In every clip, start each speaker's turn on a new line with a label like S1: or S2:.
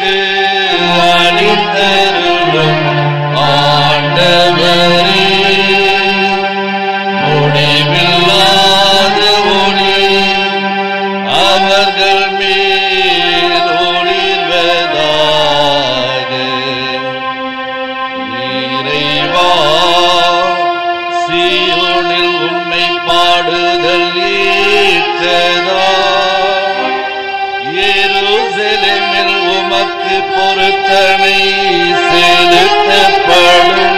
S1: அவர்களுக்கு அளித்தருளும் ஆண்டவரே முடிவில்லாத ஒளி அவர்கள் மேல் ஒளிர்வதாக இறைவா சீயோனில் உம்மை பாடுதல் ஏற்றதா எருசலேமில் உமக்கு பொருத்தனை செலுத்தப்படும்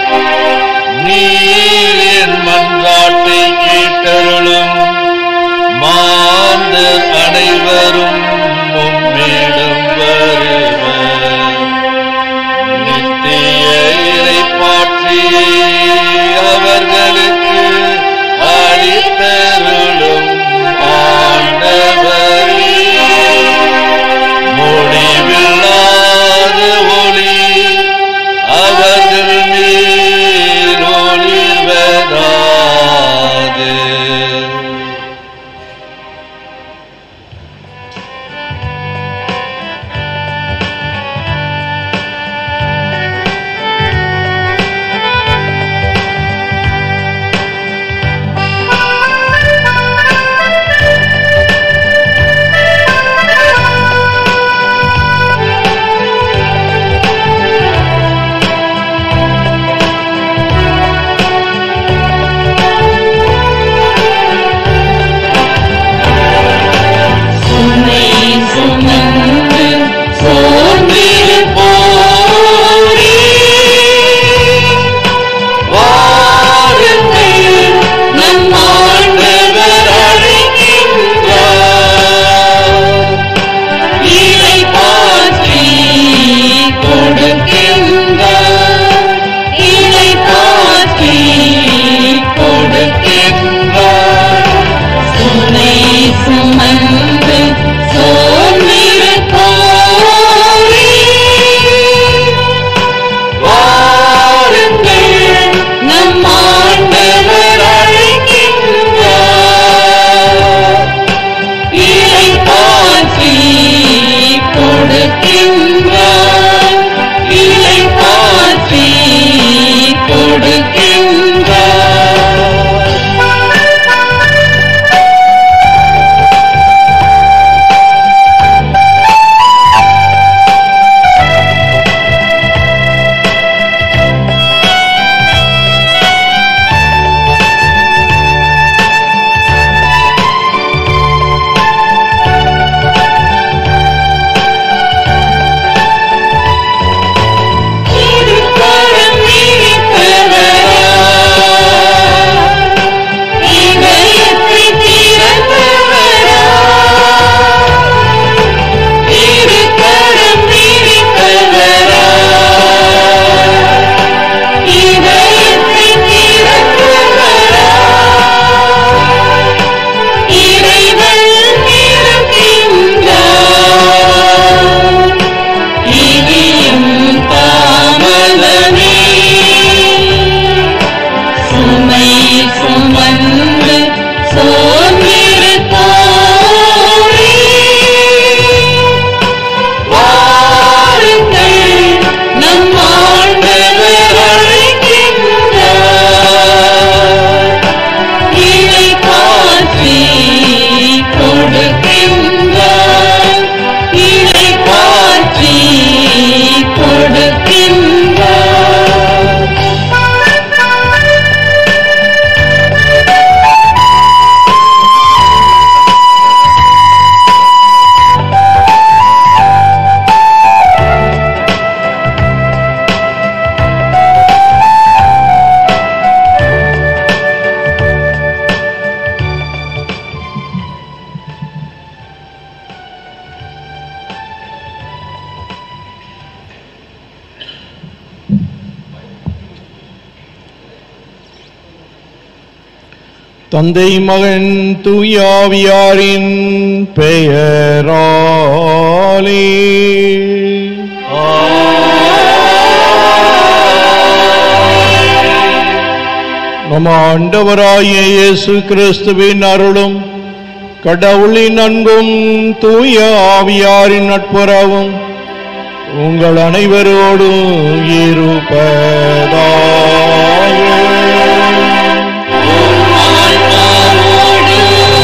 S1: நீர் என் மன்றாட்டை கேட்டருளும் மாந்தர் அனைவரும் உம்மிடம் வருவர் நித்திய இறைப்பாற்றியை அவர்களுக்கு அளித்தருளும் ஆண்டவரே முடிவில்லாத ஒளி அவர்கள் மேல் ஒளிர்வதாக
S2: சுமை சுமந்து சோர்ந்திருப்போரே, வாருங்கள், நம் ஆண்டவர் அழைக்கின்றார். இளைப்பாற்றி கொடுக்கின்றார். இளைப்பாற்றி கொடுக்கின்றார். சுமை சுமந்து சோர்ந்திருப்போரே, வாருங்கள், நம் ஆண்டவர் அழைக்கின்றார். இளைப்பாற்றி கொடுக்கின்றார். இளைப்பாற்றி கொடுக்கின்றார். திருக்கரம் விரித்தவரா, இதயத்தை திறந்தவரா, திருக்கரம் விரித்தவரா, இதயத்தை திறந்தவரா, இறைவன் இருக்கின்றார். இனியும் தாமதமே சுமை சுமந்து சோர்ந்திருப்போரே, வாருங்கள், நம் ஆண்டவர் அழைக்கின்றார். இளைப்பாற்றி கொடுக்கின்றார். இளைப்பாற்றி கொடுக்கின்றார்.
S3: தந்தை மகன் தூயாவியாரின் பெயராலே நம் ஆண்டவராகிய இயேசு கிறிஸ்துவின் அருளும் கடவுளின் அன்பும் தூய ஆவியாரின் நட்புறவும் உங்கள் அனைவரோடும் இருப்பதாக
S1: ஆன்மாவோடு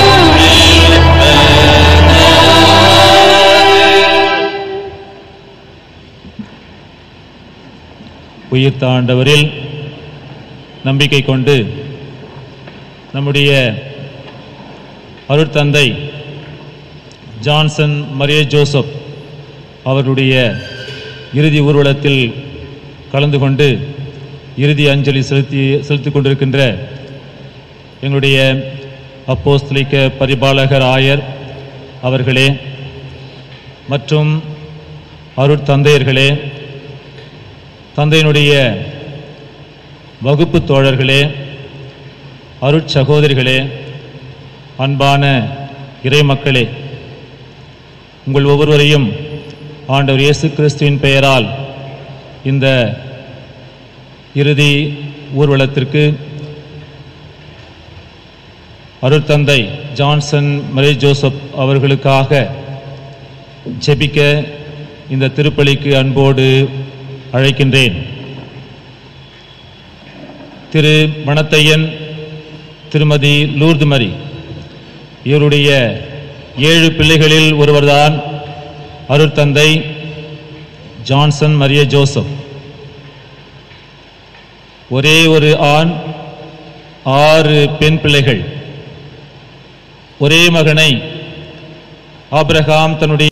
S4: உயிர்த்த ஆண்டவரில் நம்பிக்கை கொண்டு நம்முடைய அருட்தந்தை ஜான்சன் மரிய ஜோசப் அவருடைய இறுதி ஊர்வலத்தில் கலந்து கொண்டு இறுதி அஞ்சலி செலுத்தி செலுத்திக் கொண்டிருக்கின்ற எங்களுடைய அப்போஸ்தலிக்க பரிபாலகர் ஆயர் அவர்களே மற்றும் அருட்தந்தையர்களே தந்தையினுடைய வகுப்பு தோழர்களே அருட்சகோதரிகளே அன்பான இறைமக்களே உங்கள் ஒவ்வொருவரையும் ஆண்டவர் இயேசு கிறிஸ்துவின் பெயரால் இந்த இறுதி ஊர்வலத்திற்கு அருட்தந்தை ஜான்சன் மரே ஜோசப் அவர்களுக்காக ஜெபிக்க இந்த திருப்பலிக்கு அன்போடு அழைக்கின்றேன் திரு மணத்தையன் திருமதி லூர்து மரி இவருடைய ஏழு பிள்ளைகளில் ஒருவர்தான் அருட்தந்தை ஜான்சன் மரிய ஜோசப் ஒரே ஒரு ஆண் ஆறு பெண் பிள்ளைகள் ஒரே மகனை ஆபிரகாம் தன்னுடைய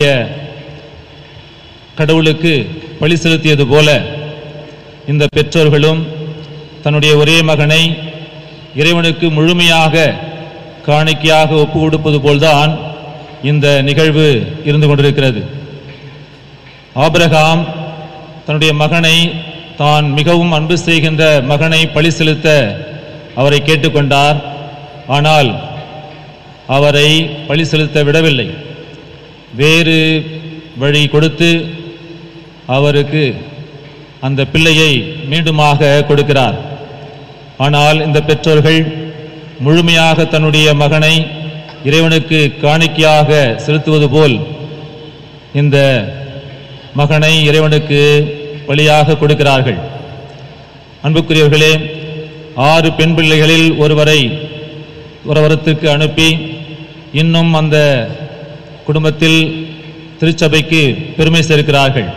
S4: கடவுளுக்கு பழி செலுத்தியது போல இந்த பெற்றோர்களும் தன்னுடைய ஒரே மகனை இறைவனுக்கு முழுமையாக காணிக்கையாக ஒப்பு கொடுப்பது போல்தான் இந்த நிகழ்வு இருந்து கொண்டிருக்கிறது ஆபிரகாம் தன்னுடைய மகனை தான் மிகவும் அன்பு செய்கின்ற மகனை பழி செலுத்த அவரை கேட்டுக்கொண்டார் ஆனால் அவரை பழி செலுத்த விடவில்லை வேறு வழி கொடுத்து அவருக்கு அந்த பிள்ளையை மீண்டுமாக கொடுக்கிறார் ஆனால் இந்த பெற்றோர்கள் முழுமையாக தன்னுடைய மகனை இறைவனுக்கு காணிக்கையாக செலுத்துவது போல் இந்த மகனை இறைவனுக்கு பலியாக கொடுக்கிறார்கள் அன்புக்குரியவர்களே ஆறு பெண் பிள்ளைகளில் ஒருவரை உறவரத்துக்கு அனுப்பி இன்னும் அந்த குடும்பத்தில் திருச்சபைக்கு பெருமை சேர்க்கிறார்கள்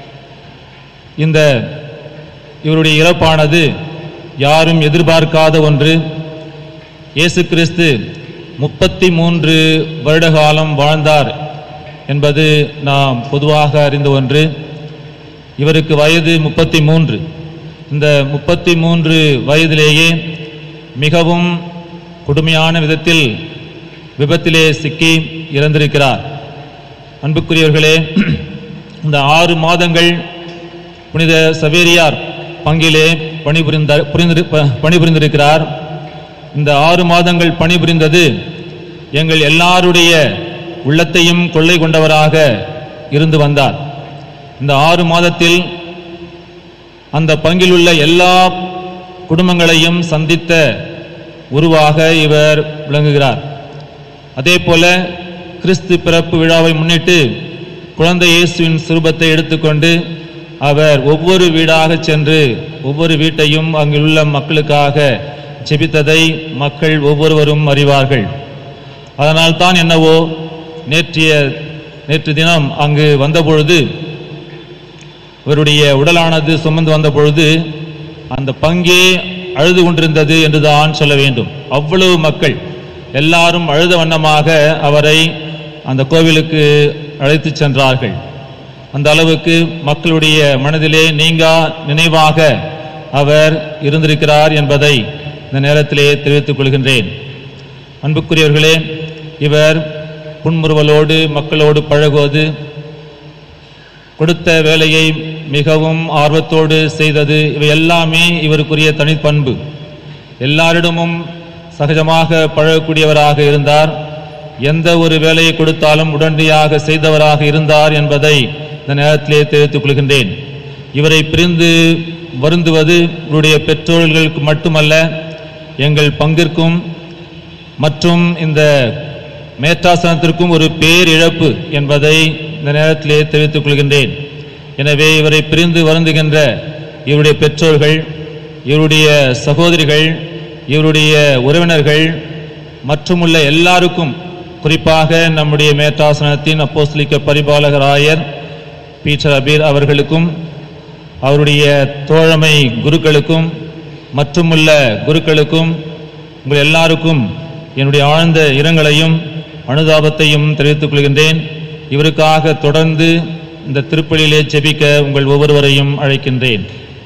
S4: இந்த இவருடைய இறப்பானது யாரும் எதிர்பார்க்காத ஒன்று இயேசு கிறிஸ்து முப்பத்தி மூன்று வருட காலம் வாழ்ந்தார் என்பது நாம் பொதுவாக அறிந்த ஒன்று இவருக்கு வயது முப்பத்தி மூன்று இந்த முப்பத்தி மூன்று வயதிலேயே மிகவும் கொடுமையான விதத்தில் விபத்திலே சிக்கி இறந்திருக்கிறார் அன்புக்குரியவர்களே இந்த ஆறு மாதங்கள் புனித சவேரியார் பங்கிலே பணிபுரிந்த புரிந்து ப- பணிபுரிந்திருக்கிறார் இந்த ஆறு மாதங்கள் பணிபுரிந்தது எங்கள் எல்லாருடைய உள்ளத்தையும் கொள்ளை கொண்டவராக இருந்து வந்தார் இந்த ஆறு மாதத்தில் அந்த பங்கில் உள்ள எல்லா குடும்பங்களையும் சந்தித்த உருவாக இவர் விளங்குகிறார் அதே போல கிறிஸ்து பிறப்பு விழாவை முன்னிட்டு குழந்தை இயேசுவின் சுரூபத்தை எடுத்துக்கொண்டு அவர் ஒவ்வொரு வீடாக சென்று ஒவ்வொரு வீட்டையும் அங்குள்ள மக்களுக்காக ஜெபித்ததை மக்கள் ஒவ்வொருவரும் அறிவார்கள் அதனால் தான் என்னவோ நேற்றைய நேற்று தினம் அங்கு வந்தபொழுது இவருடைய உடலானது சுமந்து வந்த பொழுது அந்த பங்கே அழுது கொண்டிருந்தது என்றுதான் சொல்ல வேண்டும் அவ்வளவு மக்கள் எல்லாரும் அழுத வண்ணமாக அவரை அந்த கோவிலுக்கு அழைத்துச் சென்றார்கள் அந்த அளவுக்கு மக்களுடைய மனதிலே நீங்கா நினைவாக அவர் இருந்திருக்கிறார் என்பதை இந்த நேரத்திலே தெரிவித்துக் கொள்கின்றேன் அன்புக்குரியவர்களே இவர் புன்முறுவலோடு மக்களோடு பழகுவது கொடுத்த வேலையை மிகவும் ஆர்வத்தோடு செய்தது இவை எல்லாமே இவருக்குரிய தனிப்பண்பு எல்லாரிடமும் சகஜமாக பழகக்கூடியவராக இருந்தார் எந்த ஒரு வேலையை கொடுத்தாலும் உடனடியாக செய்தவராக இருந்தார் என்பதை இந்த நேரத்திலே தெரிவித்துக் கொள்கின்றேன் இவரை பிரிந்து வருந்துவது இவருடைய பெற்றோர்களுக்கு மட்டுமல்ல எங்கள் பங்கிற்கும் மற்றும் இந்த மேற்றாசனத்திற்கும் ஒரு பேரிழப்பு என்பதை இந்த நேரத்திலே தெரிவித்துக் கொள்கின்றேன் எனவே இவரை பிரிந்து வருந்துகின்ற இவருடைய பெற்றோர்கள் இவருடைய சகோதரிகள் இவருடைய உறவினர்கள் மற்றுமுள்ள எல்லாருக்கும் குறிப்பாக நம்முடைய மேட்டாசனத்தின் அப்போஸ்தலிக்க பரிபாலகர் ஆயர் பீச்சர் அபீர் அவர்களுக்கும் அவருடைய தோழமை குருக்களுக்கும் மற்றுமுள்ள குருக்களுக்கும் உங்கள் எல்லாருக்கும் என்னுடைய ஆழ்ந்த இரங்கலையும் அனுதாபத்தையும் தெரிவித்துக் கொள்கின்றேன் இவருக்காக தொடர்ந்து இந்த திருப்பலியிலே ஜெபிக்க உங்கள் ஒவ்வொருவரையும் அழைக்கின்றேன்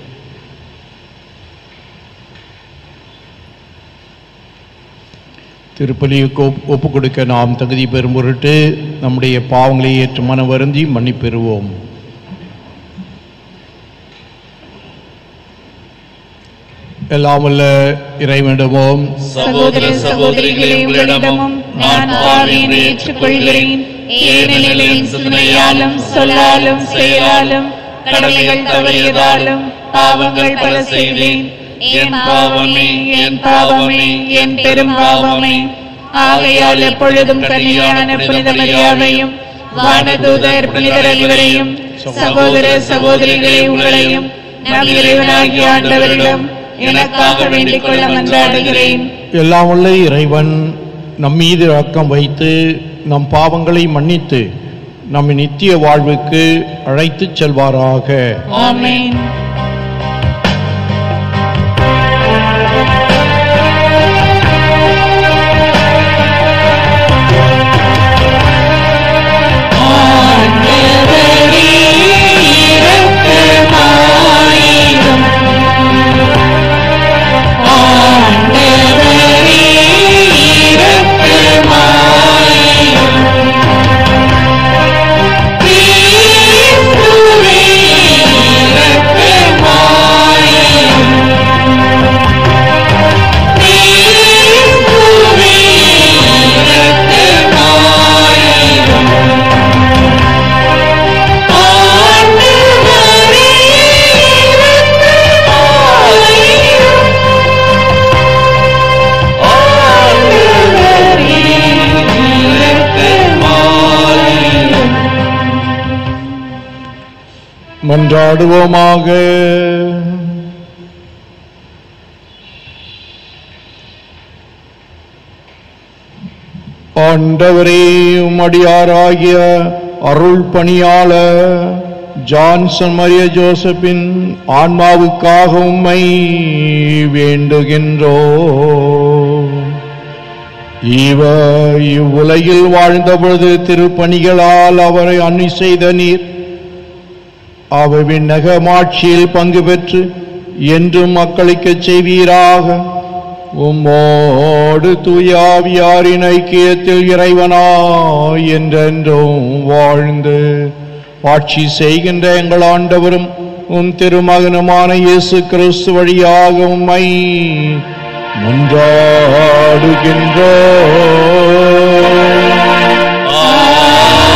S3: திருப்பலிக்கு ஒப்பு கொடுக்க நாம் தகுதி பெறும் பொருட்டு நம்முடைய பாவங்களை ஏற்று மன வருந்தி மன்னிப்பெறுவோம் எல்லாம் வல்ல இறைவனிடமும்
S2: சகோதர சகோதரிகளே உங்களிடமும் நான் பாவியனை ஏற்றுக்கொள்கிறேன் ஏனெனில் என் சிந்தனையாலும் சொல்லாலும் செயலாலும் கடமைகள் தவறியதாலும் பாவங்கள் பல செய்தேன் என் பாவமே என் பாவமே என் பெரும் பாவமே ஆகையால் எப்பொழுதும் கன்னியான புனித மரியாதையும் வானதூதர் புனிதர் அனைவரையும் சகோதர சகோதரிகளே உங்களையும் நம் இறைவனாகிய ஆண்டவரிடம் எனக்காக வேண்டிக் கொள்ள மன்றாடுகிறேன்
S3: எல்லாம் வல்ல இறைவன் நம் மீது இரக்கம் வைத்து நம் பாவங்களை மன்னித்து நம்மை நித்திய வாழ்வுக்கு அழைத்துச் செல்வாராக
S2: ஆமென்
S3: மன்றாடுவோமாக ஆண்டவரே உம்மடியாராகிய அருள் பணியாளர் ஜான்சன் மரிய ஜோசப்பின் ஆன்மாவுக்காக உம்மை வேண்டுகின்றோ இவர் இவ்வுலகில் வாழ்ந்தபொழுது திருப்பணிகளால் அவரை அன்னி செய்த நீர் அவர் விண்ணகமாட்சியில் பங்கு பெற்று என்றும் மக்களுக்குச் செய்வீராக உம்மோடு தூயாவியாரின் ஐக்கியத்தில் இறைவனா என்றென்றும் வாழ்ந்து ஆட்சி செய்கின்ற எங்கள் ஆண்டவரும் உம் திருமகனுமான இயேசு கிறிஸ்து வழியாக உம்மை மன்றாடுகின்றோம்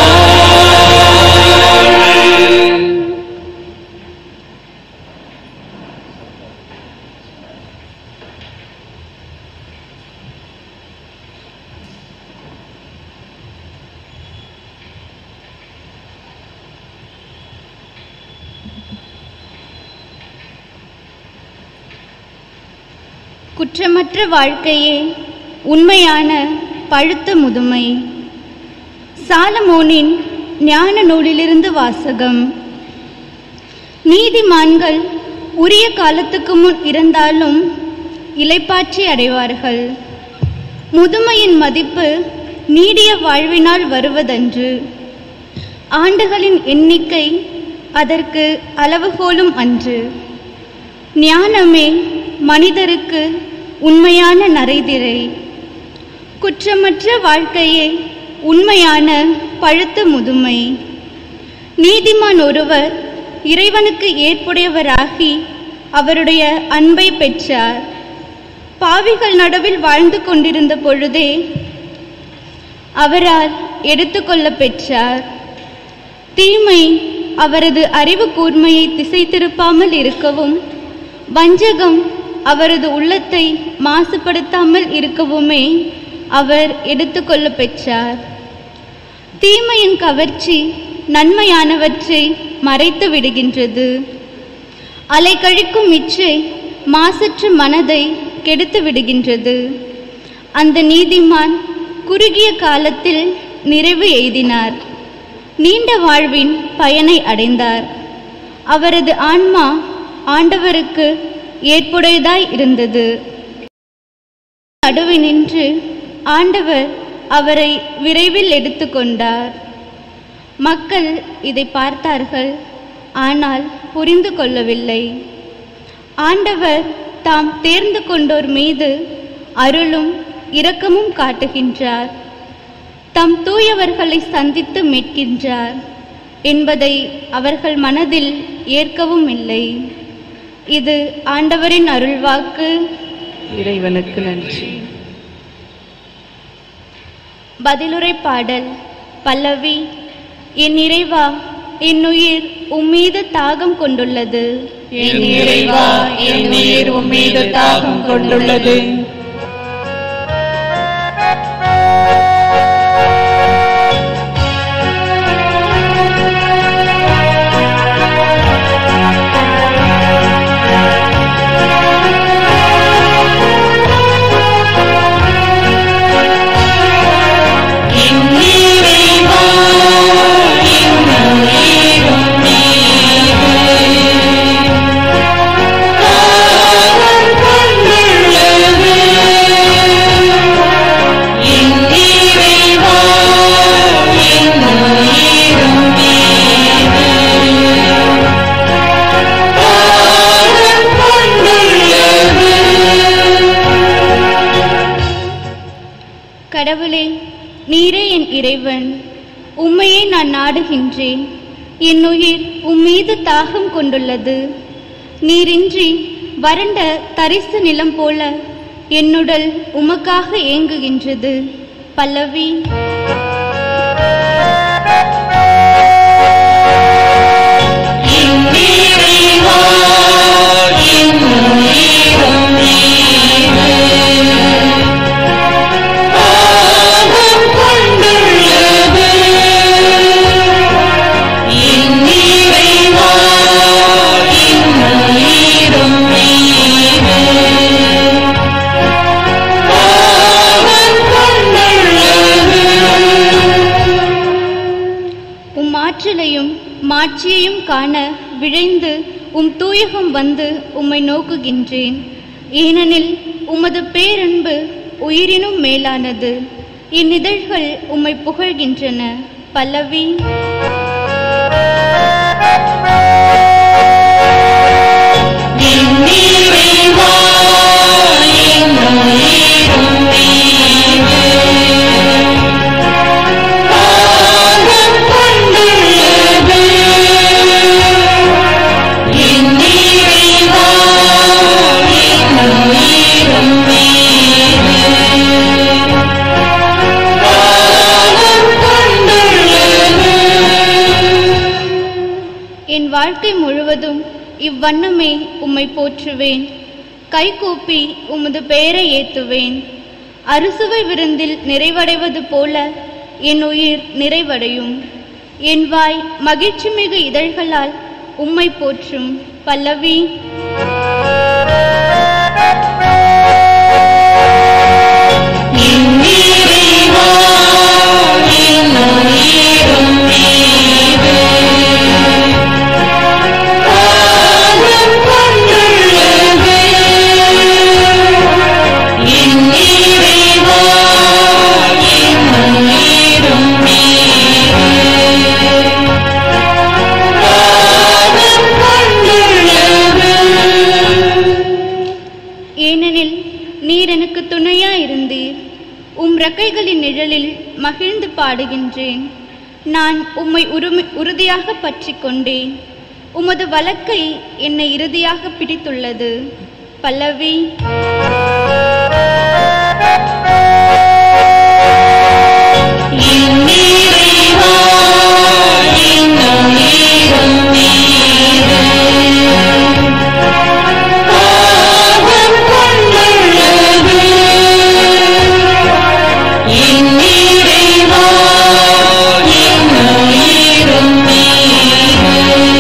S5: குற்றமற்ற வாழ்க்கையே உண்மையான பழுத்த முதுமை சாலமோனின் ஞான நூலிலிருந்து வாசகம் நீதிமான்கள் உரிய காலத்துக்கு முன் இருந்தாலும் இலைப்பாற்றி அடைவார்கள் முதுமையின் மதிப்பு நீடிய வாழ்வினால் வருவதன்று ஆண்டுகளின் எண்ணிக்கை அதற்கு அளவுகோலும் அன்று ஞானமே மனிதருக்கு உண்மையான நரைதிரை குற்றமற்ற வாழ்க்கையே உண்மையான பழுத்த முதுமை நீதிமான் ஒருவர் இறைவனுக்கு ஏற்புடையவராகி அவருடைய அன்பை பெற்றார் பாவிகள் நடுவில் வாழ்ந்து கொண்டிருந்த பொழுதே அவரால் எடுத்துக்கொள்ள பெற்றார் தீமை அவரது அறிவு கூர்மையை திசை திருப்பாமல் இருக்கவும் வஞ்சகம் அவரது உள்ளத்தை மாசுபடுத்தாமல் இருக்கவுமே அவர் எடுத்துக்கொள்ள பெற்றார் தீமையின் கவர்ச்சி நன்மையானவற்றை மறைத்து விடுகின்றது அலை கழிக்கும் இச்சை மாசற்ற மனதை கெடுத்து விடுகின்றது அந்த நீதிமான் குறுகிய காலத்தில் நிறைவு எய்தினார் நீண்ட வாழ்வின் பயனை அடைந்தார் அவரது ஆன்மா ஆண்டவருக்கு ஏற்புடையதாய் இருந்தது நடுவே நின்று ஆண்டவர் அவரை விரைவில் எடுத்துக்கொண்டார் மக்கள் இதை பார்த்தார்கள் ஆனால் புரிந்து கொள்ளவில்லை ஆண்டவர் தாம் தேர்ந்து கொண்டோர் மீது அருளும் இரக்கமும் காட்டுகின்றார் தம் தூயவர்களை சந்தித்து மீட்கின்றார் என்பதை அவர்கள் மனதில் ஏற்கவும் இல்லை இது ஆண்டவரின் அருள்வாக்கு
S2: இறைவனுக்கு நன்றி
S5: பதிலுரை பாடல் பல்லவி என் இறைவா என் உயிர் உம்மீது தாகம் கொண்டுள்ளது
S2: என் இறைவா என் உயிர் உம்மீது தாகம் கொண்டுள்ளது
S5: கடவுளே நீரே என் இறைவன் உம்மையே நான் நாடுகின்றேன் என் உயிர் உம்மீது தாகம் கொண்டுள்ளது நீரின்றி வறண்ட தரிசு நிலம் போல என்னுடல் உமக்காக ஏங்குகின்றது பல்லவி உம் ஆற்றலையும் மாட்சியையும் காண விழைந்து உம் தூயகம் வந்து உம்மை நோக்குகின்றேன் ஏனெனில் உமது பேரன்பு உயிரினும் மேலானது என் இதழ்கள் உம்மை புகழ்கின்றன பல்லவி என் வாழ்க்கை முழுவதும் இவ்வண்ணமே உம்மை போற்றுவேன் கைகூப்பி உமது பெயரை ஏத்துவேன் அறுசுவை விருந்தில் நிறைவடைவது போல என் உயிர் நிறைவடையும் என் வாய் மகிழ்ச்சிமிகு இதழ்களால் உம்மை போற்றும் பல்லவி ஏனெனில் நீர் எனக்கு துணையா இருந்தீர் உம் ரெக்கைகளின் நிழலில் மகிழ்ந்து பாடுகின்றேன் நான் உம்மை உருமி உறுதியாக பற்றிக் கொண்டேன் உமது வழக்கை என்னை இறுதியாக பிடித்துள்ளது பல்லவி
S1: இறைவா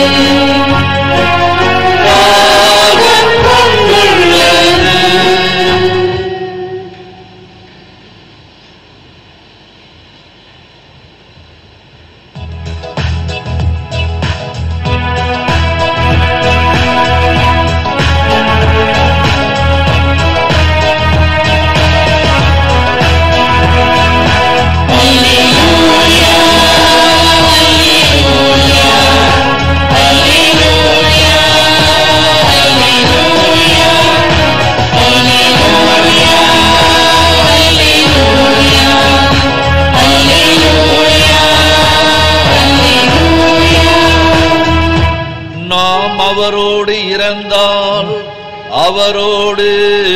S1: நாம் அவரோடு இறந்தால் அவரோடு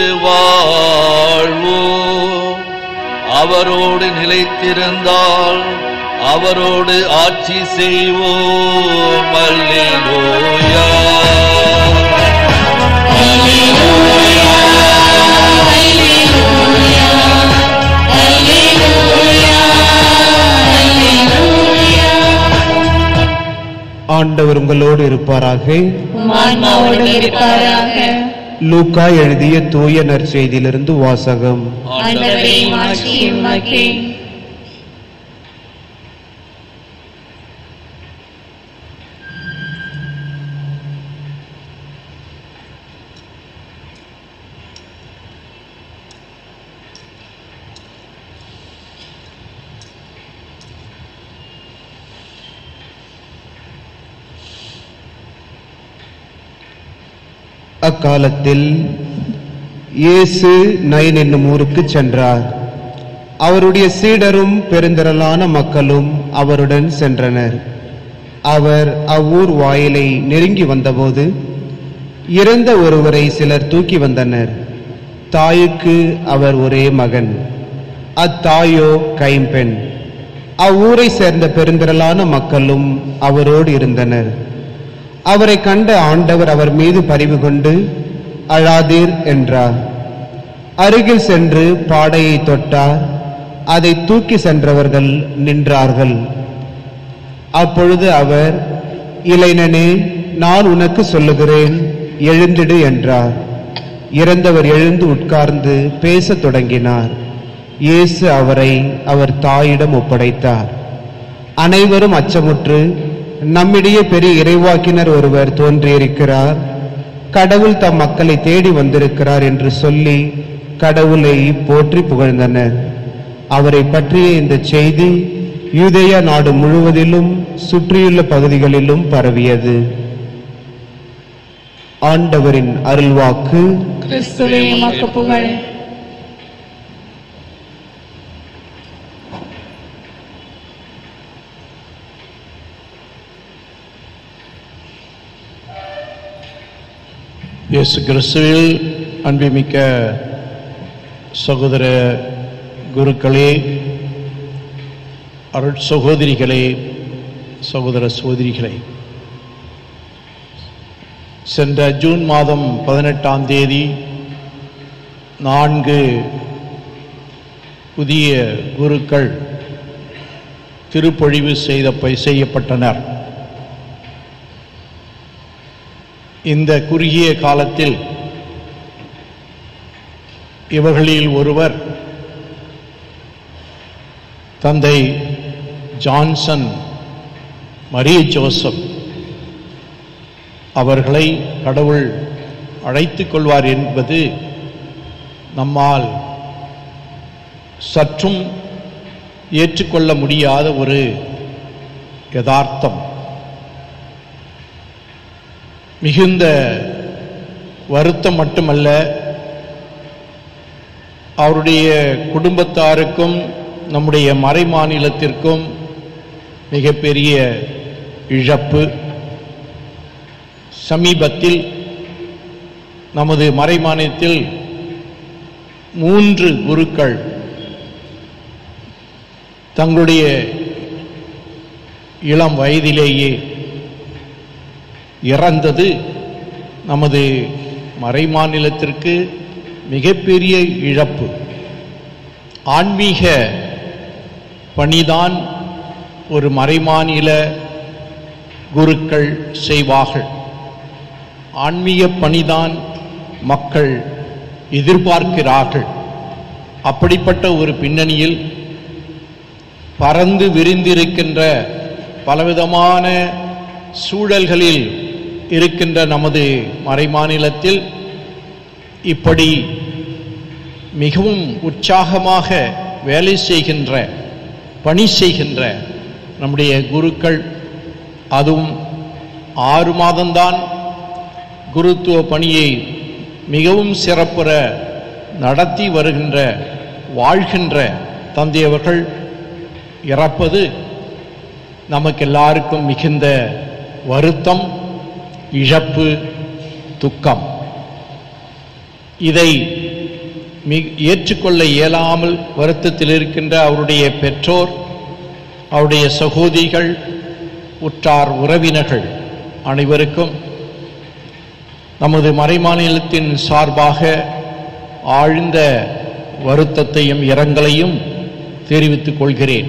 S1: வாழ்வோம் அவரோடு நிலைத்திருந்தால் அவரோடு ஆட்சி செய்வோம் அல்லேலூயா
S6: ஆண்டவர் உங்களோடு இருப்பாராக
S2: உம் ஆன்மாவோடும் இருப்பாராக
S6: லூக்கா எழுதிய தூய நற்செய்தியிலிருந்து வாசகம்
S2: ஆண்டவரே மாற்றியும் மக்கே
S6: அக்காலத்தில் இயேசு நைன் என்னும் ஊருக்கு சென்றார் அவருடைய சீடரும் பெருந்திரளான மக்களும் அவருடன் சென்றனர் அவர் அவ்வூர் வாயிலை நெருங்கி வந்தபோது இறந்த ஒருவரை சிலர் தூக்கி வந்தனர் தாயுக்கு அவர் ஒரே மகன் அத்தாயோ கைம்பெண் அவ்வூரை சேர்ந்த பெருந்திரளான மக்களும் அவரோடு இருந்தனர் அவரை கண்ட ஆண்டவர் அவர் மீது பரிவு கொண்டு அழாதீர் என்றார் அருகில் சென்று பாடையை தொட்டார் அதை தூக்கி சென்றவர்கள் நின்றார்கள் அப்பொழுது அவர் இளைஞனே நான் உனக்கு சொல்லுகிறேன் எழுந்திடு என்றார் இறந்தவர் எழுந்து உட்கார்ந்து பேசத் தொடங்கினார் இயேசு அவரை அவர் தாயிடம் ஒப்படைத்தார் அனைவரும் அச்சமுற்று நம்மிடையே பெரிய இறைவாக்கினர் ஒருவர் தோன்றியிருக்கிறார் கடவுள் தம் மக்களை தேடி வந்திருக்கிறார் என்று சொல்லி கடவுளை போற்றி புகழ்ந்தனர் அவரை பற்றிய இந்த செய்தி யூதேயா நாடு முழுவதிலும் சுற்றியுள்ள பகுதிகளிலும் பரவியது ஆண்டவரின் அருள்வாக்கு
S2: கிறிஸ்துவே உமக்கு புகழ்
S3: இயேசு கிறிஸ்துவில் அன்புமிக்க சகோதர குருக்களே அருட் சகோதரிகளே சகோதர சகோதரிகளே சென்ற ஜூன் மாதம் பதினெட்டாம் தேதி நான்கு புதிய குருக்கள் திருப்பொழிவு செய்த செய்யப்பட்டனர் இந்த குறுகிய காலத்தில் இவர்களில் ஒருவர் தந்தை ஜான்சன் மரிய ஜோசப் அவர்களை கடவுள் அழைத்துக் கொள்வார் என்பது நம்மால் சற்றும் ஏற்றுக்கொள்ள முடியாத ஒரு யதார்த்தம் மிகுந்த வருத்தம் மட்டுமல்ல அவருடைய குடும்பத்தாருக்கும் நம்முடைய மறை மாநிலத்திற்கும் மிகப்பெரிய இழப்பு சமீபத்தில் நமது மறை மாநிலத்தில் மூன்று குருக்கள் தங்களுடைய இளம் வயதிலேயே இறந்தது நமது மறை மாநிலத்திற்கு மிகப்பெரிய இழப்பு ஆன்மீக பணிதான் ஒரு மறைமாநில குருக்கள் செய்வார்கள் ஆன்மீக பணிதான் மக்கள் எதிர்பார்க்கிறார்கள் அப்படிப்பட்ட ஒரு பின்னணியில் பறந்து விரிந்திருக்கின்ற பலவிதமான சூழல்களில் இருக்கின்ற நமது மறைமாநிலத்தில் இப்படி மிகவும் உற்சாகமாக வேலை செய்கின்ற பணி செய்கின்ற நம்முடைய குருக்கள் அதுவும் ஆறு மாதம்தான் குருத்துவ பணியை மிகவும் சிறப்புற நடத்தி வருகின்ற வாழ்கின்ற தந்தையவர்கள் இறப்பது நமக்கு எல்லாருக்கும் மிகுந்த வருத்தம் இழப்பு துக்கம் இதை மிக ஏற்றுக்கொள்ள இயலாமல் வருத்தத்தில் இருக்கின்ற அவருடைய பெற்றோர் அவருடைய சகோதரிகள் உற்றார் உறவினர்கள் அனைவருக்கும் நமது மறைமாநிலத்தின் சார்பாக ஆழ்ந்த வருத்தத்தையும் இரங்கலையும் தெரிவித்துக் கொள்கிறேன்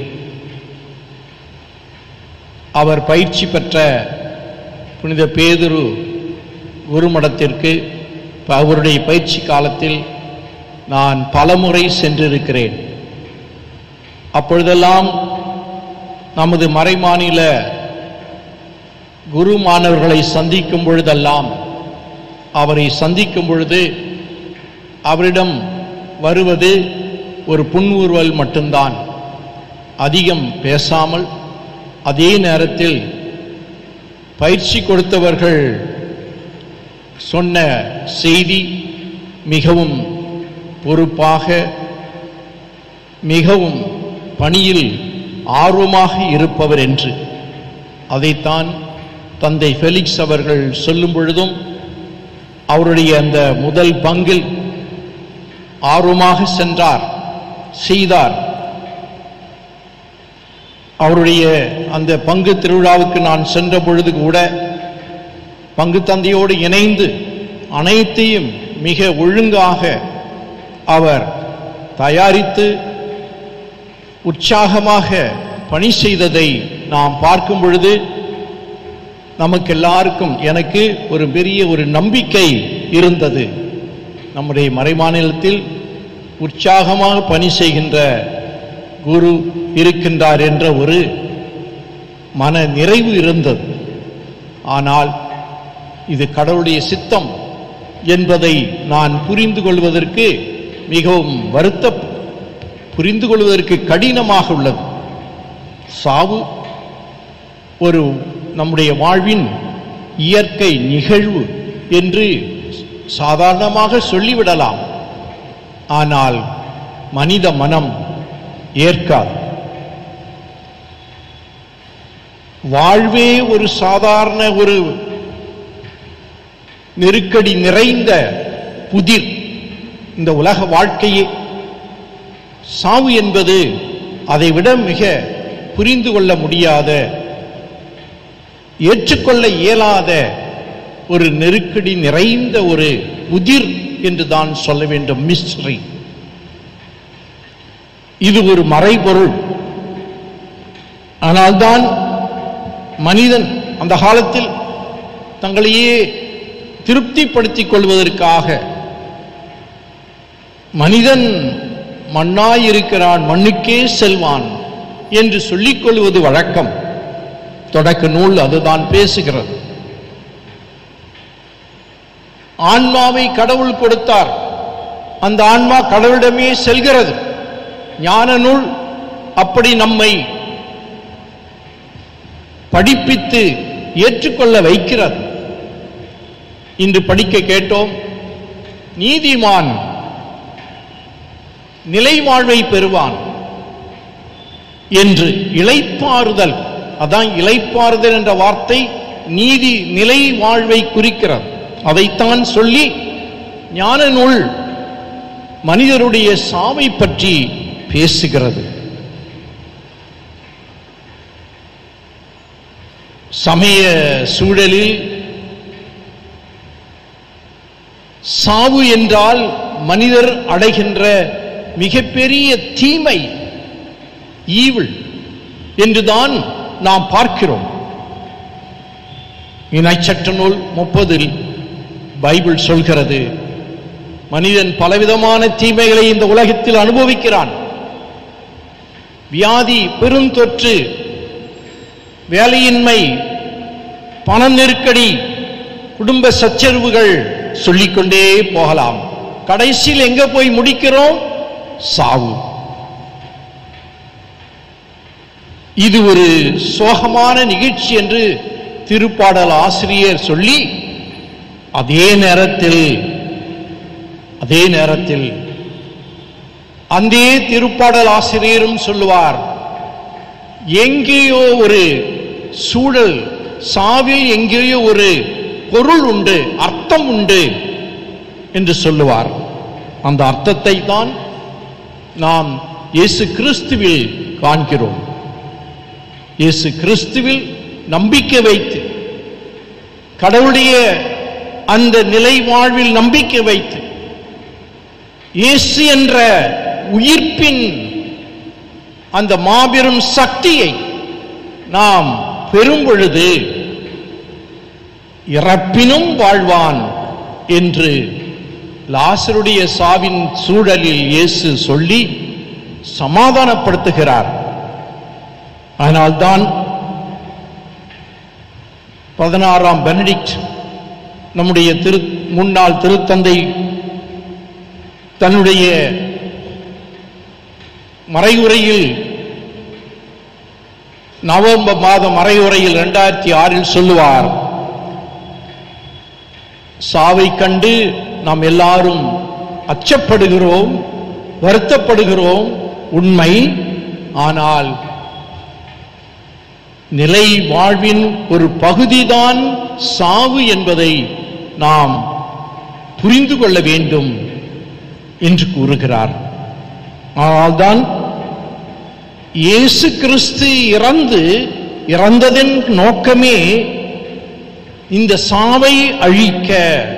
S3: அவர் பயிற்சி பெற்ற புனித பேதுரு குருமடத்திற்கு இப்ப அவருடைய பயிற்சி காலத்தில் நான் பலமுறை சென்றிருக்கிறேன் அப்பொழுதெல்லாம் நமது மறைமாநில குரு மாணவர்களை சந்திக்கும் பொழுதெல்லாம் அவரை சந்திக்கும் பொழுது அவரிடம் வருவது ஒரு புன்முறுவல் மட்டும்தான் அதிகம் பேசாமல் அதே நேரத்தில் பயிற்சி கொடுத்தவர்கள் சொன்ன செய்தி மிகவும் பொறுப்பாக மிகவும் பணியில் ஆர்வமாக இருப்பவர் என்று அதைத்தான் தந்தை ஃபெலிக்ஸ் அவர்கள் சொல்லும் பொழுதும் அவருடைய அந்த முதல் பங்கில் ஆர்வமாக சென்றார் செய்தார் அவருடைய அந்த பங்கு திருவிழாவுக்கு நான் சென்ற பொழுது கூட பங்கு தந்தையோடு இணைந்து அனைத்தையும் மிக ஒழுங்காக அவர் தயாரித்து உற்சாகமாக பணி செய்ததை நாம் பார்க்கும் பொழுது நமக்கு எல்லாருக்கும் எனக்கு ஒரு பெரிய ஒரு நம்பிக்கை இருந்தது நம்முடைய மறைமாநிலத்தில் உற்சாகமாக பணி செய்கின்ற குரு இருக்கின்றார் என்ற ஒரு மன நிறைவு இருந்தது ஆனால் இது கடவுளுடைய சித்தம் என்பதை நான் புரிந்து கொள்வதற்கு மிகவும் வருத்த புரிந்து கொள்வதற்கு கடினமாக உள்ளது சாவு ஒரு நம்முடைய வாழ்வின் இயற்கை நிகழ்வு என்று சாதாரணமாக சொல்லிவிடலாம் ஆனால் மனித மனம் ஏற்காது வாழ்வே ஒரு சாதாரண ஒரு நெருக்கடி நிறைந்த புதிர் இந்த உலக வாழ்க்கையே சாவு என்பது அதைவிட மிக புரிந்து கொள்ள முடியாத ஏற்றுக்கொள்ள இயலாத ஒரு நெருக்கடி நிறைந்த ஒரு புதிர் என்று தான் சொல்ல வேண்டும் மிஸ்ட்ரி இது ஒரு மறைபொருள் ஆனால்தான் மனிதன் அந்த காலத்தில் தங்களையே திருப்திப்படுத்திக் கொள்வதற்காக மனிதன் மண்ணாயிருக்கிறான் மண்ணுக்கே செல்வான் என்று சொல்லிக் கொள்வது வழக்கம் தொடக்க நூல் அதுதான் பேசுகிறது ஆன்மாவை கடவுள் கொடுத்தார் அந்த ஆன்மா கடவுளிடமே செல்கிறது ஞான நூல் அப்படி நம்மை படிப்பித்து ஏற்றுக்கொள்ள வைக்கிறது இன்று படிக்க கேட்டோம் நீதிமான் நிலை வாழ்வை பெறுவான் என்று இளைப்பாறுதல் அதான் இளைப்பாறுதல் என்ற வார்த்தை நீதி நிலை வாழ்வை குறிக்கிறது அதைத்தான் சொல்லி ஞான நூல் மனிதருடைய சாவை பற்றி பேசுகிறது சமய சூழலில் சாவு என்றால் மனிதர் அடைகின்ற மிகப்பெரிய தீமை ஈவில் என்றுதான் நாம் பார்க்கிறோம் இணைச்சட்ட நூல் முப்பதில் பைபிள் சொல்கிறது மனிதன் பலவிதமான தீமைகளை இந்த உலகத்தில் அனுபவிக்கிறான் வியாதி பெருந்தொற்று வேலையின்மை பண நெருக்கடி குடும்ப சச்சரவுகள் சொல்லிக்கொண்டே போகலாம் கடைசியில் எங்க போய் முடிக்கிறோம் சாவு இது ஒரு சோகமான நிகழ்ச்சி என்று திருப்பாடல் ஆசிரியர் சொல்லி அதே நேரத்தில் அதே நேரத்தில் அந்த திருப்பாடல் ஆசிரியரும் சொல்லுவார் எங்கேயோ ஒரு சூழல் சாவில் எங்கேயோ ஒரு பொருள் உண்டு அர்த்தம் உண்டு என்று சொல்லுவார் அந்த அர்த்தத்தை தான் நாம் இயேசு கிறிஸ்துவில் காண்கிறோம் இயேசு கிறிஸ்துவில் நம்பிக்கை வைத்து கடவுளுடைய அந்த நிலை வாழ்வில் நம்பிக்கை வைத்து இயேசு என்ற உயிர்ப்பின் அந்த மாபெரும் சக்தியை நாம் பெறும் பொழுது இறப்பினும் வாழ்வான் என்று லாசருடைய சாவின் சூழலில் இயேசு சொல்லி சமாதானப்படுத்துகிறார் அதனால்தான் பதினாறாம் பெனடிக்ட் நம்முடைய திரு முன்னாள் திருத்தந்தை தன்னுடைய மறைவுரையில் நவம்பர் மாத மறைவுரையில் இரண்டாயிரத்தி ஆறில் சொல்லுவார் சாவை கண்டு நாம் எல்லாரும் அச்சப்படுகிறோம் வருத்தப்படுகிறோம் உண்மை ஆனால் நிலை வாழ்வின் ஒரு பகுதிதான் சாவு என்பதை நாம் புரிந்து கொள்ள வேண்டும் என்று கூறுகிறார் ஆனால்தான் இயேசு கிறிஸ்து இறந்து இறந்ததன் நோக்கமே இந்த சாவை அழிக்க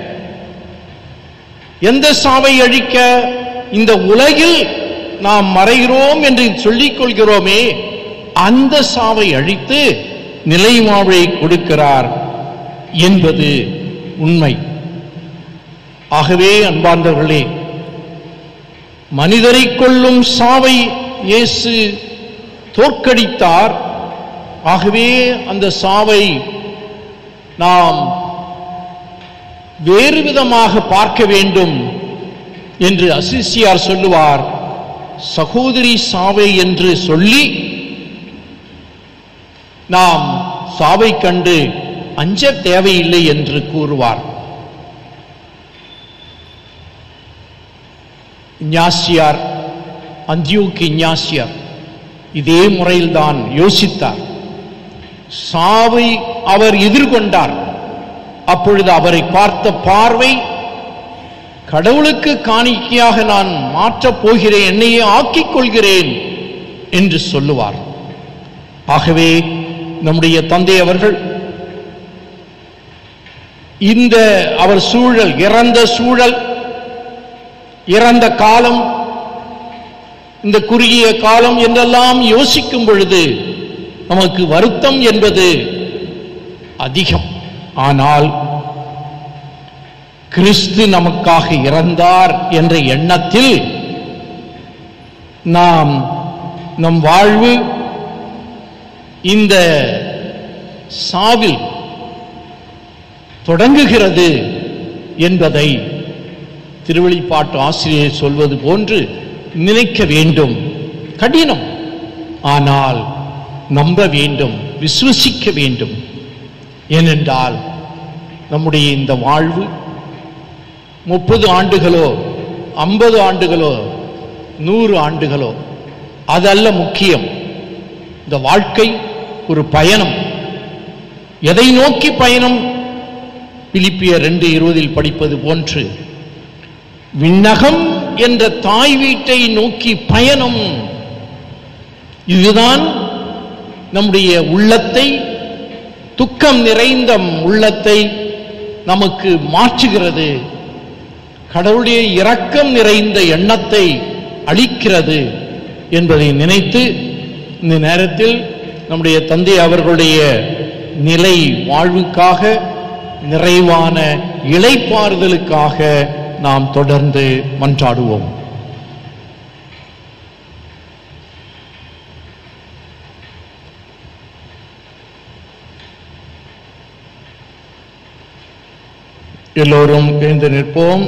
S3: எந்த சாவை அழிக்க இந்த உலகில் நாம் மறைகிறோம் என்று சொல்லிக் கொள்கிறோமே அந்த சாவை அழித்து நிலை வாழ்வை கொடுக்கிறார் என்பது உண்மை ஆகவே அன்பார்ந்தவர்களே மனிதரை கொள்ளும் சாவை இயேசு தோற்கடித்தார் ஆகவே அந்த சாவை நாம் வேறு விதமாக பார்க்க வேண்டும் என்று அசிசியார் சொல்லுவார் சகோதரி சாவை என்று சொல்லி நாம் சாவை கண்டு அஞ்ச தேவையில்லை என்று கூறுவார் இஞ்ஞாசியார் அந்தியூக்கு இஞ்ஞாசியார் இதே முறையில்தான் யோசித்தார் சாவை அவர் எதிர்கொண்டார் அப்பொழுது அவரை பார்த்த பார்வை கடவுளுக்கு காணிக்கையாக நான் மாற்றப் போகிறேன் என்னையே ஆக்கிக் கொள்கிறேன் என்று சொல்லுவார் ஆகவே நம்முடைய தந்தை அவர்கள் இந்த அவர் சூழல் இறந்த சூழல் இறந்த காலம் இந்த குறுகிய காலம் என்றெல்லாம் யோசிக்கும் பொழுது நமக்கு வருத்தம் என்பது அதிகம் ஆனால் கிறிஸ்து நமக்காக இறந்தார் என்ற எண்ணத்தில் நாம் நம் வாழ்வு இந்த சாவில் தொடங்குகிறது என்பதை திருவெளிப்பாட்டு ஆசிரியர் சொல்வது போன்று நினைக்க வேண்டும் கடினம் ஆனால் நம்ப வேண்டும் விசுவசிக்க வேண்டும் ஏனென்றால் நம்முடைய இந்த வாழ்வு முப்பது ஆண்டுகளோ ஐம்பது ஆண்டுகளோ நூறு ஆண்டுகளோ அதல்ல முக்கியம் இந்த வாழ்க்கை ஒரு பயணம் எதை நோக்கி பயணம் பிலிப்பியர் ரெண்டு இருபதில் படிப்பது போன்று விண்ணகம் என்ற தாய் வீட்டை நோக்கி பயணம் இதுதான் நம்முடைய உள்ளத்தை துக்கம் நிறைந்த உள்ளத்தை நமக்கு மாற்றுகிறது கடவுளுடைய இரக்கம் நிறைந்த எண்ணத்தை அளிக்கிறது என்பதை நினைத்து இந்த நேரத்தில் நம்முடைய தந்தை அவர்களுடைய நிலை வாழ்வுக்காக நிறைவான இளைப்பாறுதலுக்காக நாம் தொடர்ந்து மன்றாடுவோம் எல்லோரும் எழுந்து நிற்போம்